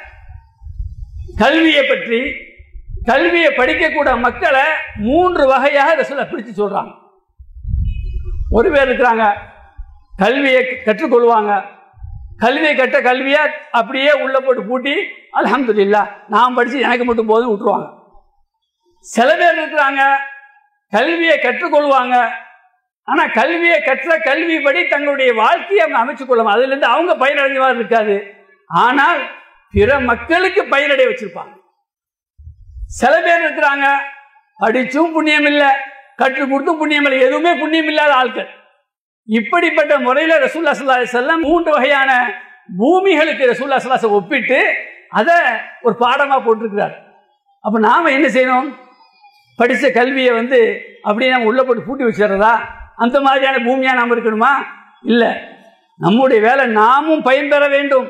கல்வியை பற்றி கல்வியை படிக்கக்கூட மக்களை மூன்று வகையாக ரசூலை பிரித்து சொல்கிறாங்க ஒரு பேர் இருக்கிறாங்க கல்வியை கற்றுக்கொள்வாங்க கல்வியை கட்ட கல்வியை அப்படியே உள்ள போட்டு பூட்டி அல்ஹம்துலில்லா நான் படித்து எனக்கு மட்டும் போதும் விட்டுருவாங்க சில பேர் இருக்கிறாங்க கல்வியை கற்றுக்கொள்வாங்க ஆனால் கல்வியை கற்ற கல்விப்படி தங்களுடைய வாழ்க்கையை அவங்க அமைச்சுக் கொள்ளும் அதுலேருந்து அவங்க பயனடைஞ்ச மாதிரி இருக்காது ஆனால் பிற மக்களுக்கு பயனடைய வச்சிருப்பாங்க சில பேர் இருக்கிறாங்க படிச்சும் புண்ணியம் இல்லை கற்றுக் கொடுத்தும் புண்ணியம் இல்லை எதுவுமே புண்ணியம் இல்லாத ஆட்கள் இப்படிப்பட்ட முறையில் ரசூல்லா சல்லா செல்லம் மூன்று வகையான பூமிகளுக்கு ரசூல்லா சல்லாச ஒப்பிட்டு அதை ஒரு பாடமாக போட்டிருக்கிறார் அப்போ நாம் என்ன செய்யணும் படித்த கல்வியை வந்து அப்படியே நம்ம உள்ளே போட்டு பூட்டி வச்சிடுறதா அந்த மாதிரியான பூமியாக நாம் இருக்கணுமா இல்லை நம்முடைய வேலை நாமும் பயன்பெற வேண்டும்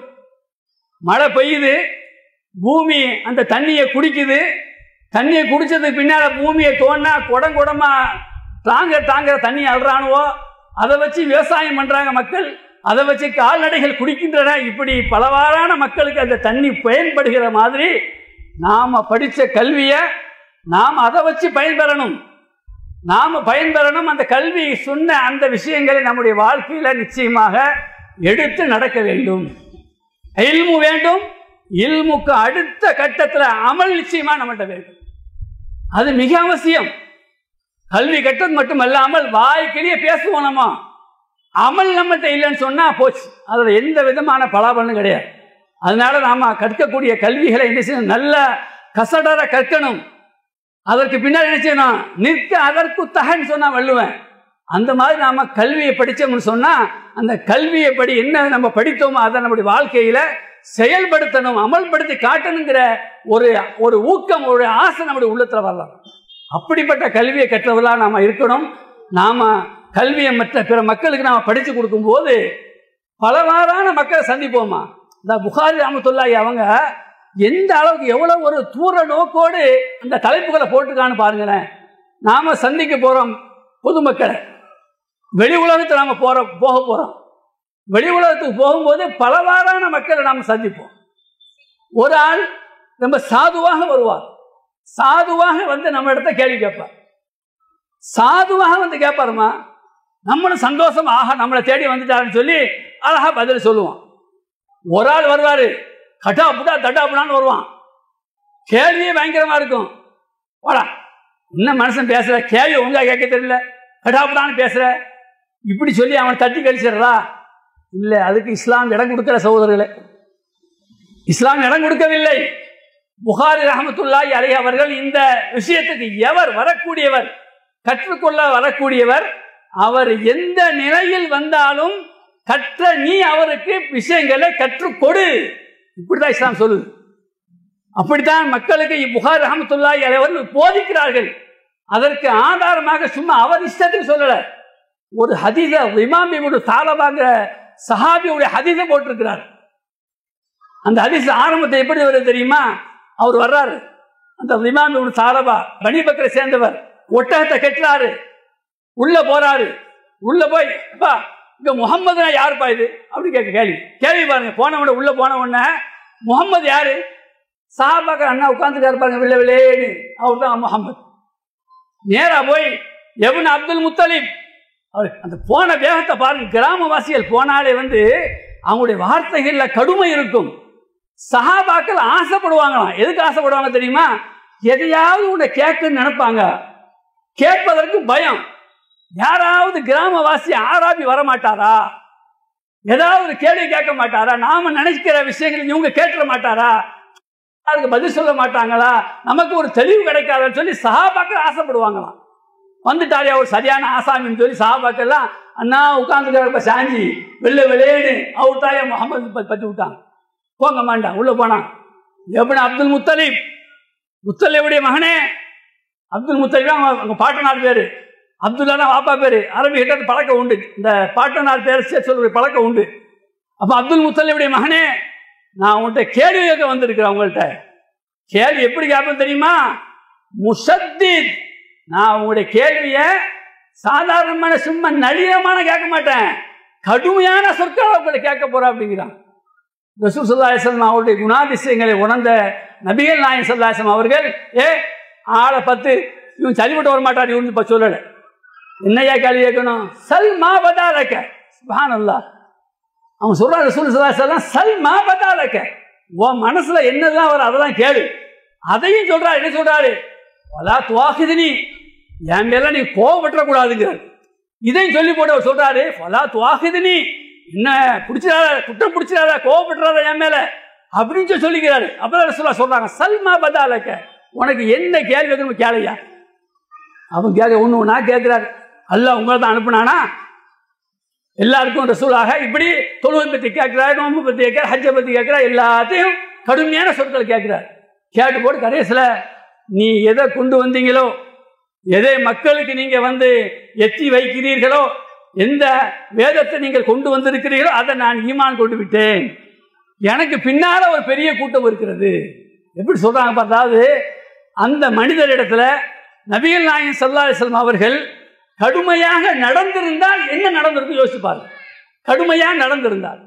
மழை பெய்யுது பூமி அந்த தண்ணியை குடிக்குது தண்ணியை குடிச்சதுக்கு பின்னால் பூமியை தோணா குடம் குடமா தாங்க தாங்கிற தண்ணி அழுறானுவோ அதை வச்சு விவசாயம் பண்ணுறாங்க மக்கள் அதை வச்சு கால்நடைகள் குடிக்கின்றன இப்படி பலவாறான மக்களுக்கு அந்த தண்ணி பயன்படுகிற மாதிரி நாம் படித்த கல்வியை நாம் அதை வச்சு பயன்பெறணும் நாம் பயன்பெறணும் அந்த கல்வி சொன்ன அந்த விஷயங்களை நம்முடைய வாழ்க்கையில் நிச்சயமாக எடுத்து நடக்க வேண்டும் இல்மு வேண்டும் இல்முக்கு அடுத்த கட்டத்தில் அமல் நிச்சயமா நம்மகிட்ட வேண்டும் அது மிக அவசியம் கல்வி கட்டது மட்டுமல்லாமல் வாய்க்கிலேயே பேசுவோம் நம்ம அமல் நம்மகிட்ட இல்லைன்னு சொன்னா போச்சு அதுல எந்த விதமான பலாபலனும் கிடையாது அதனால நாம கற்கக்கூடிய கல்விகளை என்ன செய்யணும் நல்ல கசடர கற்கணும் அதற்கு பின்னாடி என்ன செய்யணும் நிற்க அதற்கு தகன்னு சொன்னா வள்ளுவேன் அந்த மாதிரி நாம கல்வியை படித்தோம்னு சொன்னா அந்த கல்வியை படி என்ன நம்ம படித்தோமோ அதை நம்முடைய வாழ்க்கையில செயல்படுத்தணும் அமல்படுத்தி காட்டணுங்கிற ஒரு ஒரு ஊக்கம் ஒரு ஆசை நம்முடைய உள்ளத்துல வரலாம் அப்படிப்பட்ட கல்வியை கற்றவர்களாக நாம இருக்கணும் நாம கல்வியை மற்ற பிற மக்களுக்கு நாம படித்து கொடுக்கும்போது பலவாறான மக்களை சந்திப்போமா இந்த புகாரி ராமத்துல்லாய் அவங்க எந்த அளவுக்கு எவ்வளவு ஒரு தூர நோக்கோடு அந்த தலைப்புகளை போட்டுக்கான்னு பாருங்களேன் நாம சந்திக்க போறோம் பொதுமக்களை வெளி உலகத்தில் நாம போற போக போறோம் வெளி உலகத்துக்கு போகும்போது பலவாறான மக்களை நாம் சந்திப்போம் ஒரு ஆள் ரொம்ப சாதுவாக வருவார் சாதுவாக வந்து நம்ம இடத்த கேள்வி கேட்பார் சாதுவாக வந்து கேட்பாருமா நம்மளும் சந்தோஷம் ஆஹா நம்மளை தேடி வந்துட்டாருன்னு சொல்லி அழகா பதில் சொல்லுவோம் ஒரு ஆள் வருவாரு கட்டாப்புடா தட்டாப்புடான்னு வருவான் கேள்வியே பயங்கரமா இருக்கும் போடா என்ன மனுஷன் பேசுற கேள்வி ஒழுங்கா கேட்க தெரியல கட்டாப்புடான்னு பேசுற இப்படி சொல்லி அவன் தட்டி கழிச்சிடுறா இல்லை அதுக்கு இஸ்லாம் இடம் கொடுக்கல சகோதரர்களே இஸ்லாம் இடம் கொடுக்கவில்லை புகாரி ரஹமத்துல்லாஹி அலை அவர்கள் இந்த விஷயத்துக்கு எவர் வரக்கூடியவர் கற்றுக்கொள்ள வரக்கூடியவர் அவர் எந்த நிலையில் வந்தாலும் கற்ற நீ அவருக்கு விஷயங்களை கற்றுக் கொடு இப்படிதான் இஸ்லாம் சொல்லுது அப்படித்தான் மக்களுக்கு புகார் ரஹமத்துல்லாஹி அலை அவர்கள் போதிக்கிறார்கள் அதற்கு ஆதாரமாக சும்மா அவர் இஷ்டத்துக்கு சொல்லல ஒரு ஹதீத இமாம் இவரு தாலபாங்கிற சஹாபியுடைய ஹதீஸை போட்டிருக்கிறார் அந்த ஹதீஸ் ஆரம்பத்தை எப்படி வருது தெரியுமா அவர் வர்றாரு அந்த இமாம் இவரு தாலபா பனிபக்கரை சேர்ந்தவர் ஒட்டகத்தை கட்டுறாரு உள்ள போறாரு உள்ள போய் அப்பா இங்க முகம்மதுனா யாருப்பா இது அப்படி கேட்க கேள்வி கேள்வி பாருங்க போனவன உள்ள போன உடனே முகம்மது யாரு சாபாக்க அண்ணா உட்காந்துக்காரு பாருங்க வெள்ளை வெள்ளேன்னு அவர் தான் முகம்மது நேரா போய் எவன் அப்துல் முத்தலிப் அவர் அந்த போன வேகத்தை பாருங்க கிராமவாசிகள் போனாலே வந்து அவங்களுடைய வார்த்தைகள்ல கடுமை இருக்கும் சஹாபாக்கள் ஆசைப்படுவாங்களாம் எதுக்கு ஆசைப்படுவாங்க தெரியுமா எதையாவது உன்னை கேட்குன்னு நினைப்பாங்க கேட்பதற்கு பயம் யாராவது கிராமவாசி ஆராபி வரமாட்டாரா ஏதாவது ஒரு கேள்வி கேட்க மாட்டாரா நாம நினைக்கிற விஷயங்கள் இவங்க கேட்க மாட்டாரா அதுக்கு பதில் சொல்ல மாட்டாங்களா நமக்கு ஒரு தெளிவு கிடைக்காதுன்னு சொல்லி சஹாபாக்கள் ஆசைப்படுவாங்களாம் வந்துட்டாரே அவர் சரியான ஆசாமின்னு சொல்லி சஹாபாக்கெல்லாம் அண்ணா உட்காந்துக்கிறப்ப சாஞ்சி வெள்ளை வெளியேடு அவர் தாயே முகமது பத்தி விட்டாங்க போங்க மாண்டான் உள்ள போனான் எப்படி அப்துல் முத்தலீப் முத்தலிவுடைய மகனே அப்துல் முத்தலிப் அவங்க அவங்க பாட்டனார் பேரு அப்துல்லா வாப்பா பேரு அரபி கிட்ட பழக்கம் உண்டு இந்த பாட்டனார் பேர் சேர்த்து சொல்ற பழக்கம் உண்டு அப்ப அப்துல் முத்தலிவுடைய மகனே நான் உங்கள்கிட்ட கேள்வி கேட்க வந்திருக்கிறேன் உங்கள்கிட்ட கேள்வி எப்படி கேட்பேன் தெரியுமா முசத்தித் நான் உங்களுடைய கேள்விய சாதாரணமான சும்மா நளினமான கேட்க மாட்டேன் கடுமையான சொற்களை உங்களை கேட்க போறேன் அப்படிங்கிறான் ரசூல் சல்லாஹம் அவருடைய குணாதிசயங்களை உணர்ந்த நபிகள் நாயன் சல்லாஹம் அவர்கள் ஏ ஆளை பத்து இவன் சரிபட்டு வர மாட்டார் இவன் இப்போ சொல்லலை என்னையா கேள்வி கேட்கணும் சல் மா பதாலக்க சுபான் அல்லா அவன் சொல்ற ரசூல் சல்லாஹம் சல் மா பதாலக்க உன் மனசுல என்னதான் வரும் அதெல்லாம் கேளு அதையும் சொல்றாரு என்ன சொல்றாரு வலா துவாகிதினி என் மேல நீ கோவப்பட்டுறக்கூடாதுங்கிறார் இதையும் சொல்லி போட்டு அவர் சொல்றாரு வலா துவாகிதினி என்ன பிடிச்சிடாத குற்றம் பிடிச்சிடாத கோவப்பட்டுறாத என் மேல அப்படின்னு சொல்லி சொல்லிக்கிறாரு அப்பதான் சொல்ல சொல்றாங்க சல்மா பதாலக்க உனக்கு என்ன கேள்வி வேணும் கேளையா அவன் கேட்க ஒன்று ஒன்றா கேட்கிறாரு அல்ல உங்களை தான் அனுப்புனானா எல்லாருக்கும் ரசூலாக இப்படி தொழுவை பற்றி கேட்கிறார் நோம்பு பற்றி கேட்கிறார் ஹஜ்ஜை பற்றி கேட்கிறார் எல்லாத்தையும் கடுமையான சொற்கள் கேட்கிறார் கேட்டு போட்டு கடைசியில் நீ எதை கொண்டு வந்தீங்களோ எதை மக்களுக்கு நீங்க வந்து எத்தி வைக்கிறீர்களோ எந்த வேதத்தை நீங்கள் கொண்டு வந்திருக்கிறீர்களோ அதை நான் ஈமான் கொண்டு விட்டேன் எனக்கு பின்னால ஒரு பெரிய கூட்டம் இருக்கிறது எப்படி சொல்றாங்க பார்த்தாவது அந்த மனிதரிடத்துல நபிகள் நாயகம் சல்லா அலிஸ்லாம் அவர்கள் கடுமையாக நடந்திருந்தால் என்ன நடந்திருக்கு யோசிப்பார் கடுமையாக நடந்திருந்தால்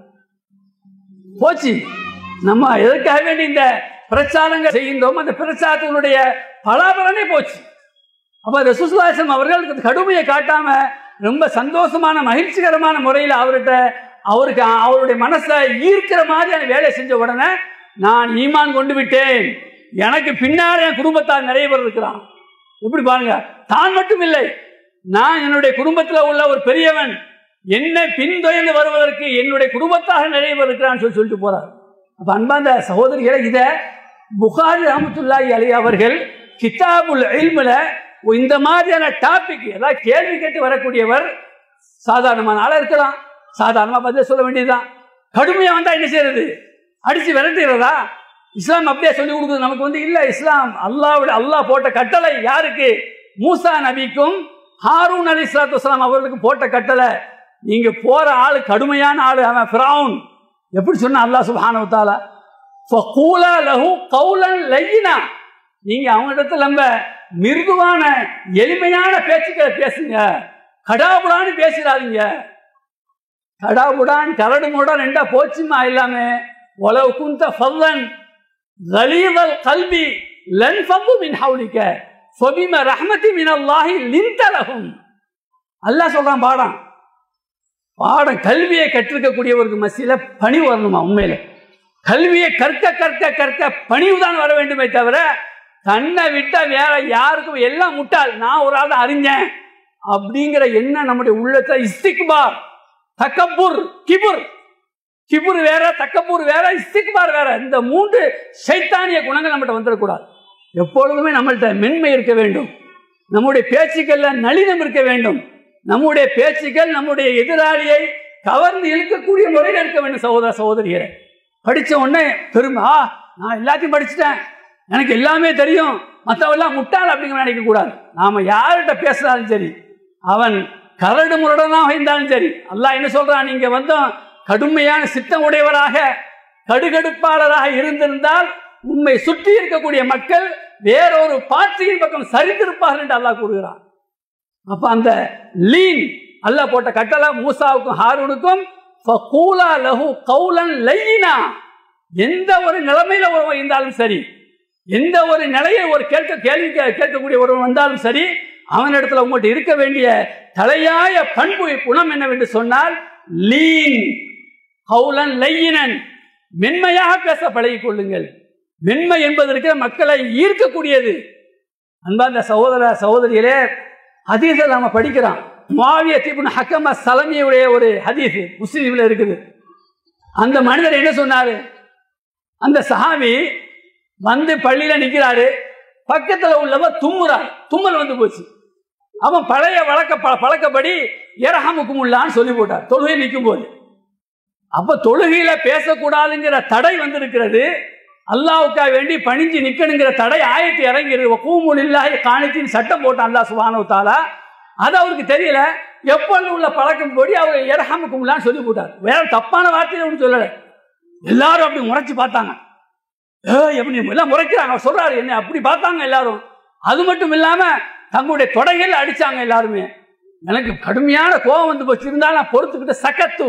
போச்சு நம்ம எதற்காக வேண்டி இந்த பிரச்சாரங்கள் செய்கின்றோம் அந்த பிரச்சாரத்தினுடைய பலாபலனே போச்சு அப்ப ரசூசுலாசம் அவர்கள் கடுமையை காட்டாம ரொம்ப சந்தோஷமான மகிழ்ச்சிகரமான முறையில் அவர்கிட்ட அவருக்கு அவருடைய மனசை ஈர்க்கிற மாதிரியான வேலை செஞ்ச உடனே நான் ஈமான் கொண்டு விட்டேன் எனக்கு பின்னால் என் குடும்பத்தார் நிறைய பேர் இருக்கிறான் எப்படி பாருங்க தான் மட்டும் இல்லை நான் என்னுடைய குடும்பத்தில் உள்ள ஒரு பெரியவன் என்னை பின்தொயர்ந்து வருவதற்கு என்னுடைய குடும்பத்தாக நிறைய பேர் இருக்கிறான்னு சொல்லி சொல்லிட்டு போறார் அப்ப அன்பாந்த சகோதரிகளை இதை புகாரி ரஹமத்துல்லாஹி அலி அவர்கள் கிதாபுல் இல்முல இந்த மாதிரியான டாபிக் ஏதாவது கேள்வி கேட்டு வரக்கூடியவர் சாதாரணமான ஆளா இருக்கலாம் சாதாரணமா பதில் சொல்ல வேண்டியதுதான் கடுமையா வந்தா என்ன செய்யறது அடிச்சு விரட்டுகிறதா இஸ்லாம் அப்படியே சொல்லி கொடுக்குது நமக்கு வந்து இல்ல இஸ்லாம் அல்லாவுடைய அல்லாஹ் போட்ட கட்டளை யாருக்கு மூசா நபிக்கும் ஹாரூன் அலி இஸ்லாத்து வஸ்லாம் அவர்களுக்கு போட்ட கட்டளை நீங்க போற ஆளு கடுமையான ஆளு அவன் ஃபிரௌன் எப்படி சொன்ன அல்லாஹ் சுபானவத்தால ஃபகூலா லஹு கௌலன் லையினா நீங்க அவங்க இடத்துல நம்ம மிருதுவான எளிமையான பேச்சுக்களை பேசுங்க கடாபுடான்னு பேசிடாதீங்க கடாபுடான் கரடு மூடான் ரெண்டா போச்சுமா எல்லாமே உலவு குந்த ஃபல்லன் கலீதல் கல்வி லன் ஃபப்பு மின் ஹவுலிக்க ஃபபிம ரஹ்மதி மின் அல்லாஹி லிந்தலகும் அல்லாஹ் சொல்றான் பாடம் பாடம் கல்வியை கற்றிருக்கக்கூடியவருக்கு மசியில பணி வரணுமா உண்மையில கல்வியை கற்க கற்க கற்க பணிவு தான் வர வேண்டுமே தவிர தன்னை விட்ட வேற யாருக்கும் எல்லாம் முட்டாள் நான் ஒரு ஆள் தான் அறிஞ்சேன் அப்படிங்கிற எண்ணம் நம்முடைய உள்ளத்துல இஸ்திக்பார் தக்கபுர் கிபுர் கிபுர் வேற தக்கபுர் வேற இஸ்திக்பார் வேற இந்த மூன்று சைத்தானிய குணங்கள் நம்மகிட்ட வந்துடக்கூடாது எப்பொழுதுமே நம்மள்ட்ட மென்மை இருக்க வேண்டும் நம்முடைய பேச்சுக்கள்ல நளினம் இருக்க வேண்டும் நம்முடைய பேச்சுக்கள் நம்முடைய எதிராளியை கவர்ந்து இழுக்கக்கூடிய முறையில் இருக்க வேண்டும் சகோதர சகோதரிகளை படிச்ச உடனே பெருமை ஆ நான் எல்லாத்தையும் படிச்சுட்டேன் எனக்கு எல்லாமே தெரியும் மற்றவெல்லாம் முட்டாள் அப்படிங்கிற நினைக்க கூடாது நாம யார்கிட்ட பேசினாலும் சரி அவன் கரடு முரடனாக இருந்தாலும் சரி அல்லாஹ் என்ன சொல்றான் நீங்க வந்து கடுமையான சித்தம் உடையவராக கடுகடுப்பாளராக இருந்திருந்தால் உண்மை சுற்றி இருக்கக்கூடிய மக்கள் வேறொரு பாட்சியின் பக்கம் சரிந்திருப்பார்கள் என்று அல்லாஹ் கூறுகிறான் அப்ப அந்த லீன் அல்லாஹ் போட்ட கட்டளை மூசாவுக்கும் ஹாரூனுக்கும் ஃபகூலா லஹு கௌலன் லையினா எந்த ஒரு நிலைமையில ஒருவன் இருந்தாலும் சரி எந்த ஒரு நிலையை ஒரு கேட்க கேள்வி கே- கேட்கக்கூடிய ஒருவன் வந்தாலும் சரி அவனிடத்துல உங்கள்கிட்ட இருக்க வேண்டிய தலையாய பண்பு குணம் என்னவென்று சொன்னால் லீன் கௌலன் லையினன் மென்மையாக பேச பழகிக் கொள்ளுங்கள் மென்மை என்பதற்கு மக்களை ஈர்க்கக்கூடியது அன்பார்ந்த சகோதர சகோதரிகளே ஹதீஸை நாம படிக்கிறோம் மாவிய திபுன் ஹக்கம சலமியுடைய ஒரு ஹதீஸ் முஸ்லீம்ல இருக்குது அந்த மனிதர் என்ன சொன்னாரு அந்த சஹாபி வந்து பள்ளியில நிக்கிறாரு பக்கத்துல உள்ளவன் தும்முறார் தும்மல் வந்து போச்சு அவன் பழைய வழக்க ப- பழக்கப்படி இரஹமுக்கும் உள்ளான்னு சொல்லி போட்டார் தொழுகை நிற்கும் போது அப்ப தொழுகையில பேசக்கூடாதுங்கிற தடை வந்திருக்கிறது அல்லாவுக்காக வேண்டி பணிஞ்சு நிக்கணுங்கிற தடை ஆயத்து இறங்கிரு பூமூல் இல்லாஹி காணிச்சின்னு சட்டம் போட்டான் அல்லாஹ் சுபானு தாலா அது அவருக்கு தெரியல எப்பொழுது உள்ள பழக்கம் படி அவர் இரஹமுக்கும்லான்னு சொல்லி போட்டார் வேற தப்பான வார்த்தையை ஒன்றும் சொல்லலை எல்லாரும் அப்படி முறைச்சு பார்த்தாங்க ஏ எப்படி எல்லாம் முறைக்கிறாங்க அவர் சொல்றாரு என்ன அப்படி பார்த்தாங்க எல்லாரும் அது மட்டும் இல்லாம தங்களுடைய தொடைகள் அடிச்சாங்க எல்லாருமே எனக்கு கடுமையான கோபம் வந்து போச்சு இருந்தாலும் நான் பொறுத்துக்கிட்ட சக்கத்து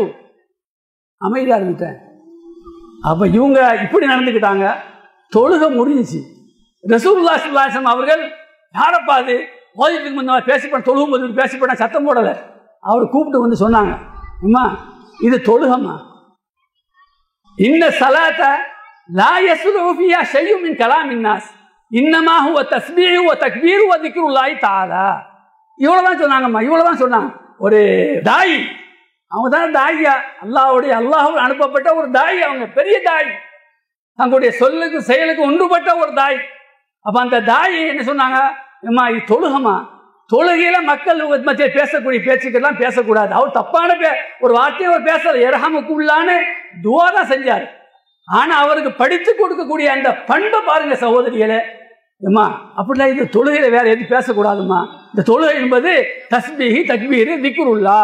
அமைதியா இருந்துட்டேன் அப்ப இவங்க இப்படி நடந்துக்கிட்டாங்க தொழுகை முடிஞ்சிச்சு ரசூல்லா சுல்லாசம் அவர்கள் யாரப்பா அது மோதிட்டுக்கு முன்ன பேசிப்பேன் தொழுகும் போது பேசிப்பேன் சத்தம் போடலை அவர் கூப்பிட்டு வந்து சொன்னாங்க அம்மா இது தொழுகம்மா இன்ன சலாத்த லா யஸ்லுஹு ஃபியா ஷையும் மின் கலாமின் நாஸ் இன்னமா ஹுவ தஸ்பீஹு வ தக்பீரு வ திக்ருல்லாஹி தஆலா இவ்வளவுதான் சொன்னாங்கம்மா இவ்வளவுதான் சொன்னாங்க ஒரு தாய் அவங்க தான் தாயா அல்லாஹ்வுடைய அல்லாஹ்வுக்கு அனுப்பப்பட்ட ஒரு தாய் அவங்க பெரிய தாய் தங்களுடைய சொல்லுக்கு செயலுக்கு ஒன்றுபட்ட ஒரு தாய் அப்ப அந்த தாய் என்ன சொன்னாங்க அம்மா இது தொழுகமா தொழுகையில மக்கள் மத்தியில் பேசக்கூடிய பேச்சுக்கெல்லாம் பேசக்கூடாது அவர் தப்பான பே ஒரு வார்த்தையை அவர் பேசல எரஹமுக்குள்ளான்னு துவா தான் செஞ்சார் ஆனா அவருக்கு படித்து கொடுக்கக்கூடிய அந்த பண்பை பாருங்க சகோதரிகளே அம்மா அப்படிலாம் இது தொழுகையில வேற எதுவும் பேசக்கூடாதும்மா இந்த தொழுகை என்பது தஸ்பீஹி தக்பீர் திக்ருல்லா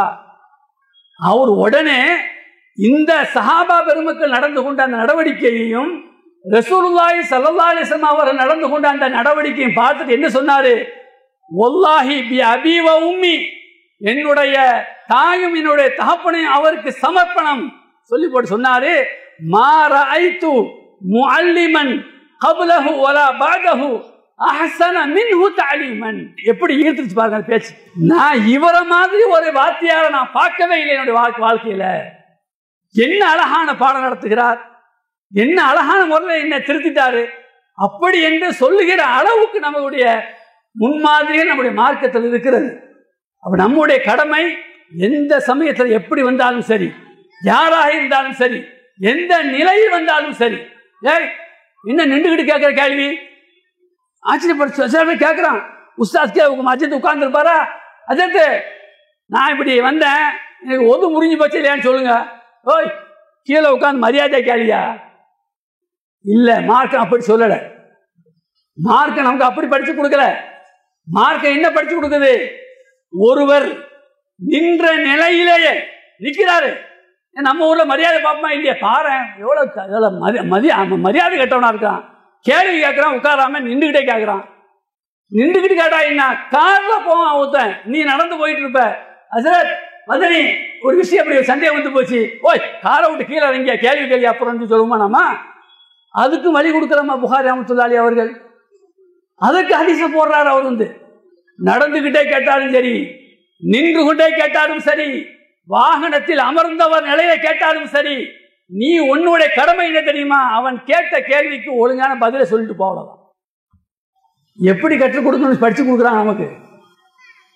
அவர் உடனே இந்த சஹாபா பெருமக்கள் நடந்து கொண்ட அந்த நடவடிக்கையையும் ரசூலுல்லாஹி ஸல்லல்லாஹு அலைஹி வஸல்லம் அவர் நடந்து கொண்ட அந்த நடவடிக்கையும் பார்த்துட்டு என்ன சொன்னாரு ஒல்லாஹி பி அபி வ உம்மி என்னுடைய தாயும் என்னுடைய தகப்பனையும் அவருக்கு சமர்ப்பணம் சொல்லி போட்டு சொன்னாரு மாற ஐத்து முஅல்லிமன் கபலஹு வலா பாதஹு அஹ்சன மின்ஹு தஅலீமன் எப்படி ஈர்த்துச்சு பாருங்க அந்த பேச்சு நான் இவரை மாதிரி ஒரு வாத்தியாரை நான் பார்க்கவே இல்லை என்னுடைய வாழ்க்கை வாழ்க்கையில என்ன அழகான பாடம் நடத்துகிறார் என்ன அழகான முறையில் என்ன திருத்திட்டாரு அப்படி என்று சொல்லுகிற அளவுக்கு நம்மளுடைய முன்மாதிரியே நம்முடைய மார்க்கத்தில் இருக்கிறது அப்ப நம்முடைய கடமை எந்த சமயத்தில் எப்படி வந்தாலும் சரி யாராக இருந்தாலும் சரி எந்த நிலையில் வந்தாலும் சரி ஏய் என்ன நின்றுகிட்டு கேட்கிற கேள்வி ஆச்சரியப்பட்டு சில பேர் கேட்குறான் உஸ்தாத் கே அஜித் உட்கார்ந்துருப்பாரா அஜித் நான் இப்படி வந்தேன் எனக்கு ஒது முறிஞ்சு போச்சு இல்லையான்னு சொல்லுங்க ஓய் கீழே உட்காந்து மரியாதை கேளியா இல்லை மார்க்கம் அப்படி சொல்லலை மார்க்கம் நமக்கு அப்படி படிச்சு கொடுக்கல மார்க்கம் என்ன படிச்சு கொடுக்குது ஒருவர் நின்ற நிலையிலேயே நிற்கிறாரு நம்ம ஊர்ல மரியாதை பார்ப்போமா இல்லையா பாரு எவ்வளவு க- எவ்வளவு மதி மதி அவன் மரியாதை கெட்டவனா இருக்கான் கேள்வி கேட்கறான் உட்காராம நின்றுகிட்டே கேட்கறான் நின்றுகிட்டு கேட்டா என்ன கார்ல போவான் ஒருத்தன் நீ நடந்து போயிட்டு இருப்ப அசரத் மதனி ஒரு விஷயம் அப்படி ஒரு சந்தேகம் வந்து போச்சு ஓய் காரை விட்டு கீழே இறங்கிய கேள்வி கேள்வி அப்புறம் சொல்லுமா நாம அதுக்கும் வழி கொடுக்குறோமா புகாரி அமத்துல்லாலி அவர்கள் அதுக்கு ஹதீஸ போடுறாரு அவர் வந்து நடந்துகிட்டே கேட்டாலும் சரி நின்று கொண்டே கேட்டாலும் சரி வாகனத்தில் அமர்ந்தவர் நிலையில கேட்டாலும் சரி நீ உன்னுடைய கடமை என்ன தெரியுமா அவன் கேட்ட கேள்விக்கு ஒழுங்கான பதிலை சொல்லிட்டு போகலாம் எப்படி கற்றுக் கொடுக்கணும்னு படிச்சு கொடுக்குறான் நமக்கு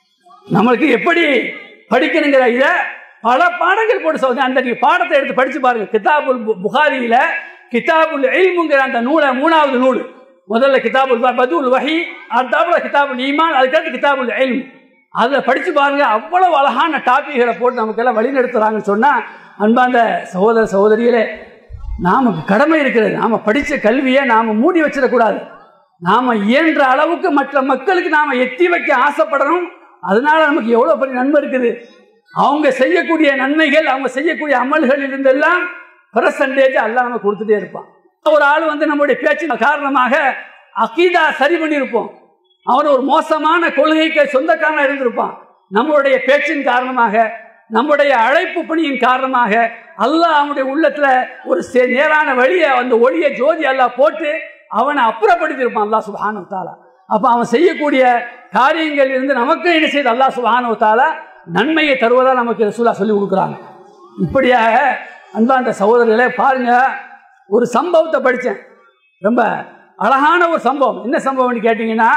நம்மளுக்கு எப்படி படிக்கணுங்கிற இதை பல பாடங்கள் போட்டு சொல்லுங்க அந்த நீங்க பாடத்தை எடுத்து படிச்சு பாருங்க கிதாபுல் பு- புகாரியில கிதாபுல் இல்முங்கிற அந்த நூலை மூணாவது நூல் முதல்ல கிதாபுல் ப- பதுல் வஹி அடுத்தாப்புல கிதாபுல் ஈமான் அதுக்கடுத்து கிதாபுல் இல்ம் அதில் படிச்சு பாருங்க அவ்வளவு அழகான டாபிக்களை போட்டு நமக்கெல்லாம் வழி நடத்துறாங்கன்னு சொன்னா அன்பாந்த சகோதர சகோதரிகளே நமக்கு கடமை இருக்கிறது நாம படிச்ச கல்வியை நாம மூடி வச்சிடக்கூடாது நாம இயன்ற அளவுக்கு மற்ற மக்களுக்கு நாம எத்தி வைக்க ஆசைப்படணும் அதனால நமக்கு எவ்வளவு பெரிய நன்மை இருக்குது அவங்க செய்யக்கூடிய நன்மைகள் அவங்க செய்யக்கூடிய அமல்கள் இருந்தெல்லாம் பர்சன்டேஜ் எல்லாம் நம்ம கொடுத்துட்டே இருப்பான் ஒரு ஆள் வந்து நம்முடைய பேச்சின் காரணமாக அகீதா சரி பண்ணியிருப்போம் அவன் ஒரு மோசமான கொள்கைக்கு சொந்தக்காரனா இருந்திருப்பான் நம்மளுடைய பேச்சின் காரணமாக நம்முடைய அழைப்பு பணியின் காரணமாக அல்லாஹ் அவனுடைய உள்ளத்துல ஒரு சே- நேரான வழியை அந்த ஒளியை ஜோதி அல்லாஹ் போட்டு அவனை அப்புறப்படுத்தியிருப்பான் அல்லாஹ் சுபானு தாலா அப்ப அவன் செய்யக்கூடிய காரியங்கள் இருந்து நமக்கு என்ன செய்து அல்லாஹ் சுபானு தாலா நன்மையை தருவதா நமக்கு ரசூலா சொல்லி கொடுக்குறாங்க இப்படியாக அன்பார்ந்த சகோதரர்களே பாருங்க ஒரு சம்பவத்தை படித்தேன் ரொம்ப அழகான ஒரு சம்பவம் என்ன சம்பவம்னு கேட்டிங்கன்னா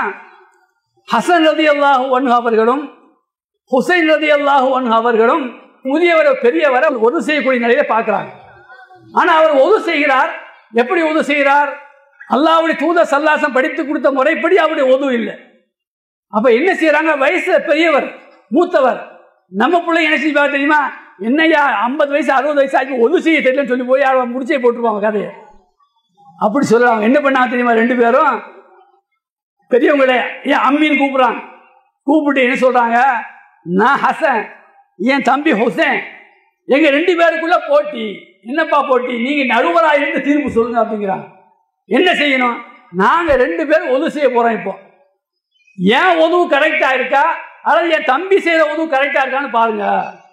ஹசன் ரதி அல்லாஹு ஒன் அவர்களும் ஹுசைன் ரதி அல்லாஹு ஒன் அவர்களும் முதியவர் பெரியவரை ஒது செய்யக்கூடிய நிலையில பார்க்குறாங்க ஆனால் அவர் ஒது செய்கிறார் எப்படி ஒது செய்கிறார் அல்லாஹ்வுடைய தூத சல்லாசம் படித்து கொடுத்த முறைப்படி அவருடைய ஒது இல்லை அப்ப என்ன செய்யறாங்க வயசுல பெரியவர் மூத்தவர் நம்ம பிள்ளை என்ன செய்வா தெரியுமா என்னையா ஐம்பது வயசு அறுபது வயசு ஆகி ஒது செய்ய தெரியலன்னு சொல்லி போய் அவன் முடிச்சே போட்டுருவாங்க கதையை அப்படி சொல்லுவாங்க என்ன பண்ணாங்க தெரியுமா ரெண்டு பேரும் பெரியவங்களே ஏன் அம்மின்னு கூப்பிடுறாங்க கூப்பிட்டு என்ன சொல்றாங்க நான் ஹசன் என் தம்பி ஹுசேன் எங்க ரெண்டு பேருக்குள்ள போட்டி என்னப்பா போட்டி நீங்க நடுவரா இருந்து தீர்ப்பு சொல்லுங்க அப்படிங்கிறாங்க என்ன செய்யணும் நாங்க ரெண்டு பேரும் ஒது செய்ய போறோம் இப்போ ஏன் உதவு கரெக்டா இருக்கா அல்லது என் தம்பி செய்யற உதவு கரெக்டா இருக்கான்னு பாருங்க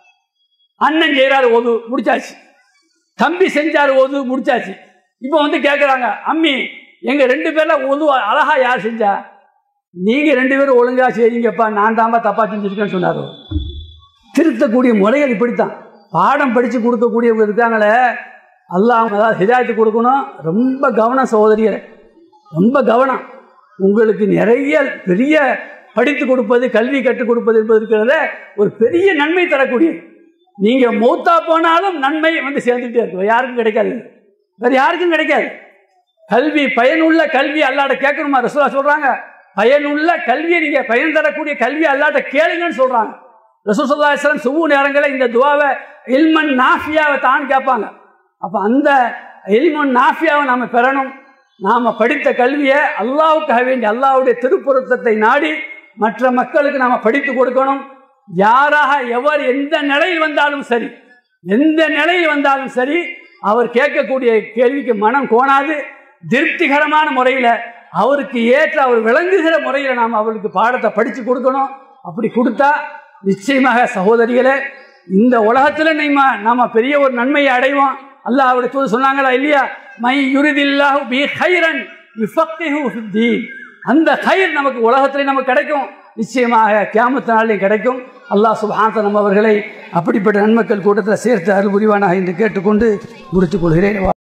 அண்ணன் செய்யறாரு உதவு முடிச்சாச்சு தம்பி செஞ்சாரு உதவு முடிச்சாச்சு இப்போ வந்து கேட்குறாங்க அம்மி எங்க ரெண்டு பேர்ல உதவு அழகா யார் செஞ்சா நீங்க ரெண்டு பேரும் ஒழுங்கா செய்றீங்கப்பா நான் தான்பா தப்பா செஞ்சிருக்கேன்னு சொன்னாரு திருத்தக்கூடிய முறைகள் இப்படித்தான் பாடம் படித்து கொடுக்கக்கூடியவங்க இருக்காங்களே அல்லாஹ் அதாவது ஹிதாயத்து கொடுக்கணும் ரொம்ப கவனம் சகோதரியர் ரொம்ப கவனம் உங்களுக்கு நிறைய பெரிய படித்து கொடுப்பது கல்வி கற்றுக் கொடுப்பது என்பது இருக்கிறத ஒரு பெரிய நன்மை தரக்கூடியது நீங்கள் மௌத்தா போனாலும் நன்மை வந்து சேர்ந்துக்கிட்டே இருக்கும் யாருக்கும் கிடைக்காது வேறு யாருக்கும் கிடைக்காது கல்வி பயனுள்ள கல்வி அல்லாட்ட கேட்கணுமா ரசூலா சொல்றாங்க பயனுள்ள கல்வியை நீங்க பயன் தரக்கூடிய கல்வி அல்லாட்ட கேளுங்கன்னு சொல்றாங்க ரசூல் சல்லா அலிஸ்லாம் சுவு நேரங்களில் இந்த துவாவை இல்மன் நாஃபியாவை தான் கேட்பாங்க அப்போ அந்த இல்மன் நாஃபியாவை நாம பெறணும் நாம படித்த கல்வியை அல்லாவுக்காக வேண்டி அல்லாவுடைய திருப்பொருத்தத்தை நாடி மற்ற மக்களுக்கு நாம படித்து கொடுக்கணும் யாராக எவர் எந்த நிலையில் வந்தாலும் சரி எந்த நிலையில் வந்தாலும் சரி அவர் கேட்கக்கூடிய கேள்விக்கு மனம் கோணாது திருப்திகரமான முறையில் அவருக்கு ஏற்ற அவர் விளங்குகிற முறையில் நாம் அவருக்கு பாடத்தை படித்து கொடுக்கணும் அப்படி கொடுத்தா நிச்சயமாக சகோதரிகளே இந்த உலகத்தில் நம்ம நாம பெரிய ஒரு நன்மையை அடைவோம் அல்லாஹ் அவருடைய தூது சொன்னாங்களா இல்லையா மை யுரிதில்லாஹு பி ஹைரன் யுஃபக்கிஹு ஃபித்தீன் அந்த ஹைர் நமக்கு உலகத்திலே நமக்கு கிடைக்கும் நிச்சயமாக கியாமத்து நாளிலே கிடைக்கும் அல்லாஹ் சுப்ஹானஹு நம்ம அவர்களை அப்படிப்பட்ட நன்மக்கள் கூட்டத்தில் சேர்த்து அருள் புரிவானாக என்று கேட்டுக்கொண்டு முடித்துக் கொள்கிறேன்